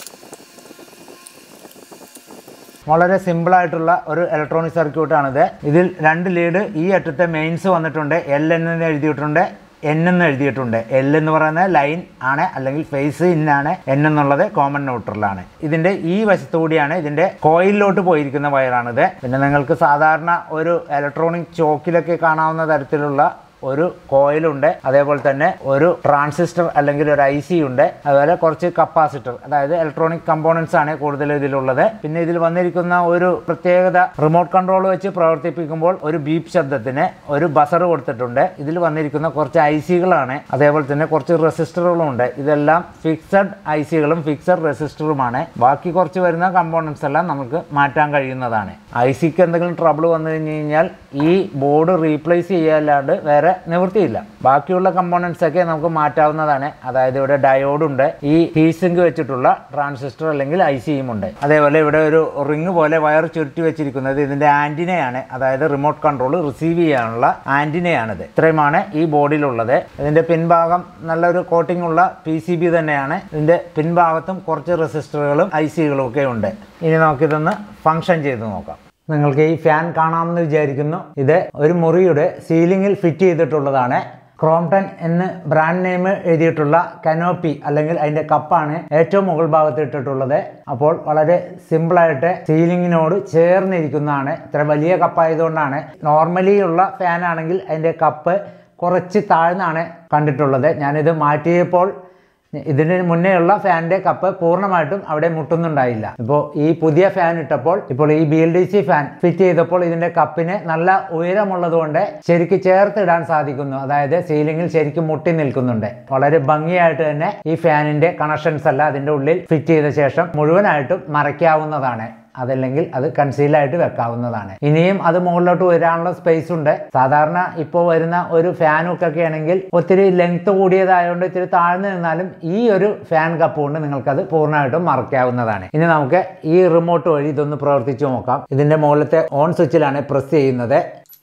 വളരെ സിമ്പിൾ ആയിട്ടുള്ള ഒരു ഇലക്ട്രോണിക് സർക്യൂട്ടാണിത് ഇതിൽ രണ്ട് ലീഡ് ഈ അറ്റത്തെ മെയിൻസ് വന്നിട്ടുണ്ട് എൽ എന്ന് എഴുതിയിട്ടുണ്ട് എൻ എന്ന് എഴുതിയിട്ടുണ്ട് എൽ എന്ന് പറയുന്നത് ലൈൻ ആണ് അല്ലെങ്കിൽ ഫേസ് ഇന്നാണ് എൻ എന്നുള്ളത് കോമൺ ന്യൂട്രലാണ് ഇതിന്റെ ഈ വശത്തുകൂടിയാണ് ഇതിന്റെ കോയിലിലോട്ട് പോയിരിക്കുന്ന വയറാണിത് പിന്നെ നിങ്ങൾക്ക് സാധാരണ ഒരു ഇലക്ട്രോണിക് ചോക്കിലൊക്കെ കാണാവുന്ന തരത്തിലുള്ള ഒരു കോയിലുണ്ട് അതേപോലെ തന്നെ ഒരു ട്രാൻസിസ്റ്റർ അല്ലെങ്കിൽ ഒരു ഐ സി ഉണ്ട് അതുപോലെ കുറച്ച് കപ്പാസിറ്റർ അതായത് ഇലക്ട്രോണിക് കമ്പോണൻസ് ആണ് കൂടുതൽ ഇതിലുള്ളത് പിന്നെ ഇതിൽ വന്നിരിക്കുന്ന ഒരു പ്രത്യേകത റിമോട്ട് കൺട്രോൾ വെച്ച് പ്രവർത്തിപ്പിക്കുമ്പോൾ ഒരു ബീപ്പ് ശബ്ദത്തിന് ഒരു ബസർ കൊടുത്തിട്ടുണ്ട് ഇതിൽ വന്നിരിക്കുന്ന കുറച്ച് ഐ സികളാണ് അതേപോലെ തന്നെ കുറച്ച് റെസിസ്റ്ററുകളും ഉണ്ട് ഇതെല്ലാം ഫിക്സഡ് ഐ സികളും ഫിക്സഡ് റെസിസ്റ്ററുമാണ് ബാക്കി കുറച്ച് വരുന്ന കമ്പോണൻസ് എല്ലാം നമുക്ക് മാറ്റാൻ കഴിയുന്നതാണ് ഐ സിക്ക് എന്തെങ്കിലും ട്രബിൾ വന്നു കഴിഞ്ഞ് കഴിഞ്ഞാൽ ഈ ബോർഡ് റീപ്ലേസ് ചെയ്യാല്ലാണ്ട് വേറെ നിവൃത്തിയില്ല ബാക്കിയുള്ള കമ്പോണൻസ് ഒക്കെ നമുക്ക് മാറ്റാവുന്നതാണ് അതായത് ഇവിടെ ഡയോഡ് ഉണ്ട് ഈ ഹീസിങ്ക് വെച്ചിട്ടുള്ള ട്രാൻസിസ്റ്റർ അല്ലെങ്കിൽ ഐ സിയും ഉണ്ട് അതേപോലെ ഇവിടെ ഒരു റിങ് പോലെ വയർ ചുരുട്ടി വെച്ചിരിക്കുന്നത് ഇതിന്റെ ആന്റിനയാണ് അതായത് റിമോട്ട് കൺട്രോൾ റിസീവ് ചെയ്യാനുള്ള ആന്റിനയാണിത് ഇത്രയുമാണ് ഈ ബോർഡിലുള്ളത് ഇതിന്റെ പിൻഭാഗം നല്ലൊരു കോട്ടിംഗ് ഉള്ള പി സി ബി തന്നെയാണ് ഇതിന്റെ പിൻഭാഗത്തും കുറച്ച് റെസിസ്റ്ററുകളും ഐ സികളും ഒക്കെ ഉണ്ട് ഇനി നമുക്കിതൊന്ന് ഫങ്ഷൻ ചെയ്ത് നോക്കാം നിങ്ങൾക്ക് ഈ ഫാൻ കാണാമെന്ന് വിചാരിക്കുന്നു ഇത് ഒരു മുറിയുടെ സീലിംഗിൽ ഫിറ്റ് ചെയ്തിട്ടുള്ളതാണ് ക്രോംടൺ എന്ന് ബ്രാൻഡ് നെയിം എഴുതിയിട്ടുള്ള കനോപ്പി അല്ലെങ്കിൽ അതിന്റെ കപ്പാണ് ഏറ്റവും മുകൾ ഭാഗത്ത് ഇട്ടിട്ടുള്ളത് അപ്പോൾ വളരെ സിമ്പിളായിട്ട് സീലിംഗിനോട് ചേർന്നിരിക്കുന്നതാണ് ഇത്ര വലിയ കപ്പായതുകൊണ്ടാണ് നോർമലി ഉള്ള ഫാൻ ആണെങ്കിൽ അതിന്റെ കപ്പ് കുറച്ച് താഴ്ന്നാണ് കണ്ടിട്ടുള്ളത് ഞാനിത് മാറ്റിയപ്പോൾ ഇതിന് മുന്നേ ഉള്ള ഫാനിന്റെ കപ്പ് പൂർണ്ണമായിട്ടും അവിടെ മുട്ടുന്നുണ്ടായില്ല ഇപ്പോൾ ഈ പുതിയ ഫാൻ ഇട്ടപ്പോൾ ഇപ്പോൾ ഈ B L D C fan fit ചെയ്തപ്പോൾ ഇതിന്റെ കപ്പിന് നല്ല ഉയരമുള്ളത് കൊണ്ട് ശരിക്ക് ചേർത്തിടാൻ സാധിക്കുന്നു അതായത് സീലിംഗിൽ ശരിക്കും മുട്ടി നിൽക്കുന്നുണ്ട് വളരെ ഭംഗിയായിട്ട് തന്നെ ഈ ഫാനിന്റെ കണക്ഷൻസ് എല്ലാം അതിന്റെ ഉള്ളിൽ ഫിറ്റ് ചെയ്ത ശേഷം മുഴുവനായിട്ടും മറയ്ക്കാവുന്നതാണ് അതല്ലെങ്കിൽ അത് കൺസീലായിട്ട് വെക്കാവുന്നതാണ് ഇനിയും അത് മുകളിലോട്ട് വരാനുള്ള സ്പേസ് ഉണ്ട് സാധാരണ ഇപ്പോൾ വരുന്ന ഒരു ഫാനൊക്കെ ആണെങ്കിൽ ഒത്തിരി ലെങ്ത് കൂടിയതായതുകൊണ്ട് ഇത്തിരി താഴ്ന്നു നിന്നാലും ഈ ഒരു ഫാൻ കപ്പ് കൊണ്ട് നിങ്ങൾക്കത് പൂർണ്ണമായിട്ടും മറയ്ക്കാവുന്നതാണ് ഇനി നമുക്ക് ഈ റിമോട്ട് വഴി ഇതൊന്ന് പ്രവർത്തിച്ചു നോക്കാം ഇതിന്റെ മുകളിലത്തെ ഓൺ സ്വിച്ചിലാണ് പ്രസ് ചെയ്യുന്നത്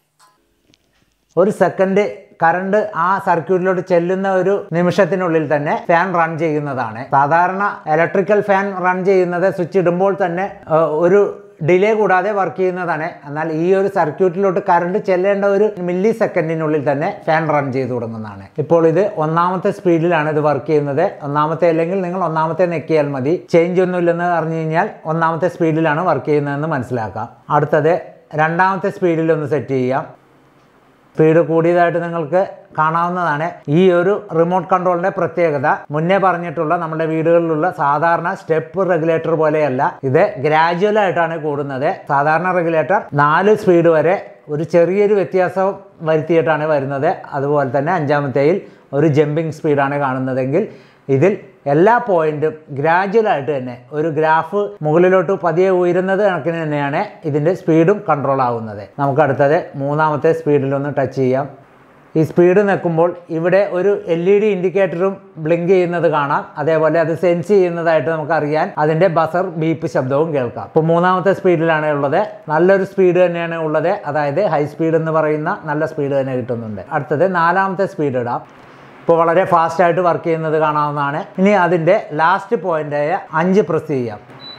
ഒരു സെക്കൻഡ് കറണ്ട് ആ സർക്യൂട്ടിലോട്ട് ചെല്ലുന്ന ഒരു നിമിഷത്തിനുള്ളിൽ തന്നെ ഫാൻ റൺ ചെയ്യുന്നതാണ് സാധാരണ ഇലക്ട്രിക്കൽ ഫാൻ റൺ ചെയ്യുന്നത് സ്വിച്ച് ഇടുമ്പോൾ തന്നെ ഏഹ്, ഒരു ഡിലേ കൂടാതെ വർക്ക് ചെയ്യുന്നതാണ് എന്നാൽ ഈ ഒരു സർക്യൂട്ടിലോട്ട് കറണ്ട് ചെല്ലേണ്ട ഒരു മില്ലി സെക്കൻഡിനുള്ളിൽ തന്നെ ഫാൻ റൺ ചെയ്ത് തുടങ്ങുന്നതാണ് ഇപ്പോൾ ഇത് ഒന്നാമത്തെ സ്പീഡിലാണ് ഇത് വർക്ക് ചെയ്യുന്നത് ഒന്നാമത്തെ അല്ലെങ്കിൽ നിങ്ങൾ ഒന്നാമത്തെ നെക്കിയാൽ മതി ചേഞ്ച് ഒന്നുമില്ലെന്ന് അറിഞ്ഞു കഴിഞ്ഞാൽ ഒന്നാമത്തെ സ്പീഡിലാണ് വർക്ക് ചെയ്യുന്നതെന്ന് മനസ്സിലാക്കാം അടുത്തത് രണ്ടാമത്തെ സ്പീഡിൽ ഒന്ന് സെറ്റ് ചെയ്യാം സ്പീഡ് കൂടിയതായിട്ട് നിങ്ങൾക്ക് കാണാവുന്നതാണ് ഈ ഒരു റിമോട്ട് കൺട്രോളിന്റെ പ്രത്യേകത മുന്നേ പറഞ്ഞിട്ടുള്ള നമ്മുടെ വീടുകളിലുള്ള സാധാരണ സ്റ്റെപ്പ് റെഗുലേറ്റർ പോലെയല്ല ഇത് ഗ്രാജുവൽ ആയിട്ടാണ് കൂടുന്നത് സാധാരണ റെഗുലേറ്റർ നാല് സ്പീഡ് വരെ ഒരു ചെറിയൊരു വ്യത്യാസം വരുത്തിയിട്ടാണ് വരുന്നത് അതുപോലെ തന്നെ അഞ്ചാമത്തേയിൽ ഒരു ജമ്പിങ് സ്പീഡാണ് കാണുന്നതെങ്കിൽ ഇതിൽ എല്ലാ പോയിന്റും ഗ്രാജുവലായിട്ട് തന്നെ ഒരു ഗ്രാഫ് മുകളിലോട്ട് പതിയെ ഉയരുന്നത് കണക്കിന് തന്നെയാണ് ഇതിൻ്റെ സ്പീഡും കൺട്രോൾ ആവുന്നത് നമുക്ക് അടുത്തത് മൂന്നാമത്തെ സ്പീഡിലൊന്ന് ടച്ച് ചെയ്യാം ഈ സ്പീഡ് നിൽക്കുമ്പോൾ ഇവിടെ ഒരു എൽ ഇ ഡി ഇൻഡിക്കേറ്ററും ബ്ലിങ്ക് ചെയ്യുന്നത് കാണാം അതേപോലെ അത് സെൻസ് ചെയ്യുന്നതായിട്ട് നമുക്കറിയാൻ അതിൻ്റെ ബസർ ബീപ്പ് ശബ്ദവും കേൾക്കാം ഇപ്പോൾ മൂന്നാമത്തെ സ്പീഡിലാണ് ഉള്ളത് നല്ലൊരു സ്പീഡ് തന്നെയാണ് ഉള്ളത് അതായത് ഹൈ സ്പീഡ് എന്ന് പറയുന്ന നല്ല സ്പീഡ് തന്നെ കിട്ടുന്നുണ്ട് അടുത്തത് നാലാമത്തെ സ്പീഡ് ഇടാം ഇപ്പോൾ വളരെ ഫാസ്റ്റ് ആയിട്ട് വർക്ക് ചെയ്യുന്നത് കാണാവുന്നതാണ് ഇനി അതിൻ്റെ ലാസ്റ്റ് പോയിൻ്റായ അഞ്ച് പ്രസ് ചെയ്യാം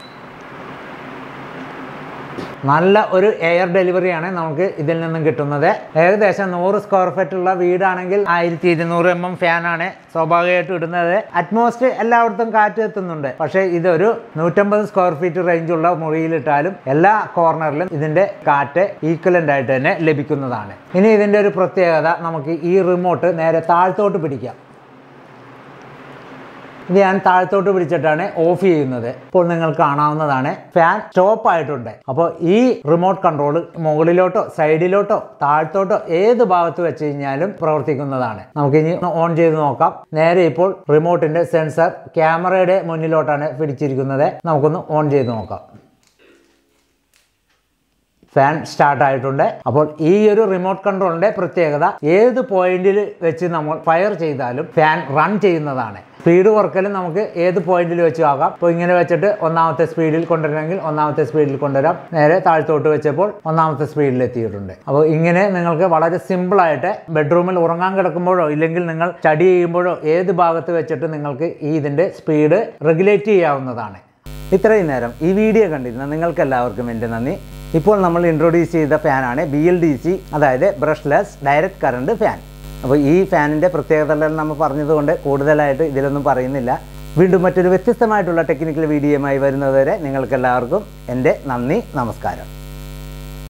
നല്ല ഒരു എയർ ഡെലിവറിയാണ് നമുക്ക് ഇതിൽ നിന്നും കിട്ടുന്നത് ഏകദേശം നൂറ് സ്ക്വയർ ഫീറ്റ് ഉള്ള വീടാണെങ്കിൽ ആയിരത്തി ഇരുന്നൂറ് എം എം ഫാനാണ് സ്വാഭാവികമായിട്ടും ഇടുന്നത് അറ്റ്മോസ്റ്റ് എല്ലായിടത്തും കാറ്റ് എത്തുന്നുണ്ട് പക്ഷേ ഇതൊരു നൂറ്റമ്പത് സ്ക്വയർ ഫീറ്റ് റേഞ്ചുള്ള മുറിയിലിട്ടാലും എല്ലാ കോർണറിലും ഇതിന്റെ കാറ്റ് ഈക്വലന്റ് ആയിട്ട് തന്നെ ലഭിക്കുന്നതാണ് ഇനി ഇതിന്റെ ഒരു പ്രത്യേകത നമുക്ക് ഈ റിമോട്ട് നേരെ താഴ്ത്തോട്ട് പിടിക്കാം ഇത് ഞാൻ താഴത്തോട്ട് പിടിച്ചിട്ടാണ് ഓഫ് ചെയ്യുന്നത് ഇപ്പോൾ നിങ്ങൾ കാണാവുന്നതാണ് ഫാൻ സ്റ്റോപ്പ് ആയിട്ടുണ്ട് അപ്പോൾ ഈ റിമോട്ട് കൺട്രോൾ മുകളിലോട്ടോ സൈഡിലോട്ടോ താഴത്തോട്ടോ ഏത് ഭാഗത്ത് വെച്ച് കഴിഞ്ഞാലും പ്രവർത്തിക്കുന്നതാണ് നമുക്ക് ഇനി ഓൺ ചെയ്ത് നോക്കാം നേരെ ഇപ്പോൾ റിമോട്ടിന്റെ സെൻസർ ക്യാമറയുടെ മുന്നിലോട്ടാണ് പിടിച്ചിരിക്കുന്നത് നമുക്കൊന്ന് ഓൺ ചെയ്ത് നോക്കാം ഫാൻ സ്റ്റാർട്ട് ആയിട്ടുണ്ട് അപ്പോൾ ഈ ഒരു റിമോട്ട് കൺട്രോളിന്റെ പ്രത്യേകത ഏത് പോയിന്റിൽ വെച്ച് നമ്മൾ ഫയർ ചെയ്താലും ഫാൻ റൺ ചെയ്യുന്നതാണ് സ്പീഡ് കുറക്കലും നമുക്ക് ഏത് പോയിന്റിൽ വെച്ച് ആകാം ഇപ്പോൾ ഇങ്ങനെ വെച്ചിട്ട് ഒന്നാമത്തെ സ്പീഡിൽ കൊണ്ടുവരണമെങ്കിൽ ഒന്നാമത്തെ സ്പീഡിൽ കൊണ്ടുവരാം നേരെ താഴ്ത്തോട്ട് വെച്ചപ്പോൾ ഒന്നാമത്തെ സ്പീഡിൽ എത്തിയിട്ടുണ്ട് അപ്പോൾ ഇങ്ങനെ നിങ്ങൾക്ക് വളരെ സിമ്പിളായിട്ട് ബെഡ്റൂമിൽ ഉറങ്ങാൻ കിടക്കുമ്പോഴോ ഇല്ലെങ്കിൽ നിങ്ങൾ സ്റ്റഡി ചെയ്യുമ്പോഴോ ഏത് ഭാഗത്ത് വെച്ചിട്ട് നിങ്ങൾക്ക് ഈ ഇതിൻ്റെ സ്പീഡ് റെഗുലേറ്റ് ചെയ്യാവുന്നതാണ് ഇത്രയും നേരം ഈ വീഡിയോ കണ്ടിരുന്ന നിങ്ങൾക്ക് എല്ലാവർക്കും എൻ്റെ നന്ദി ഇപ്പോൾ നമ്മൾ ഇൻട്രൊഡ്യൂസ് ചെയ്ത ഫാനാണ് ബി എൽ ഡി സി അതായത് ബ്രഷ്ലെസ് ഡയറക്റ്റ് കറണ്ട് ഫാൻ അപ്പോൾ ഈ ഫാനിൻ്റെ പ്രത്യേകതകൾ നമ്മൾ പറഞ്ഞതുകൊണ്ട് കൂടുതലായിട്ട് ഇതിലൊന്നും പറയുന്നില്ല വീണ്ടും മറ്റൊരു വ്യത്യസ്തമായിട്ടുള്ള ടെക്നിക്കൽ വീഡിയോയുമായി വരുന്നതുവരെ നിങ്ങൾക്ക് എല്ലാവർക്കും എൻ്റെ നന്ദി നമസ്കാരം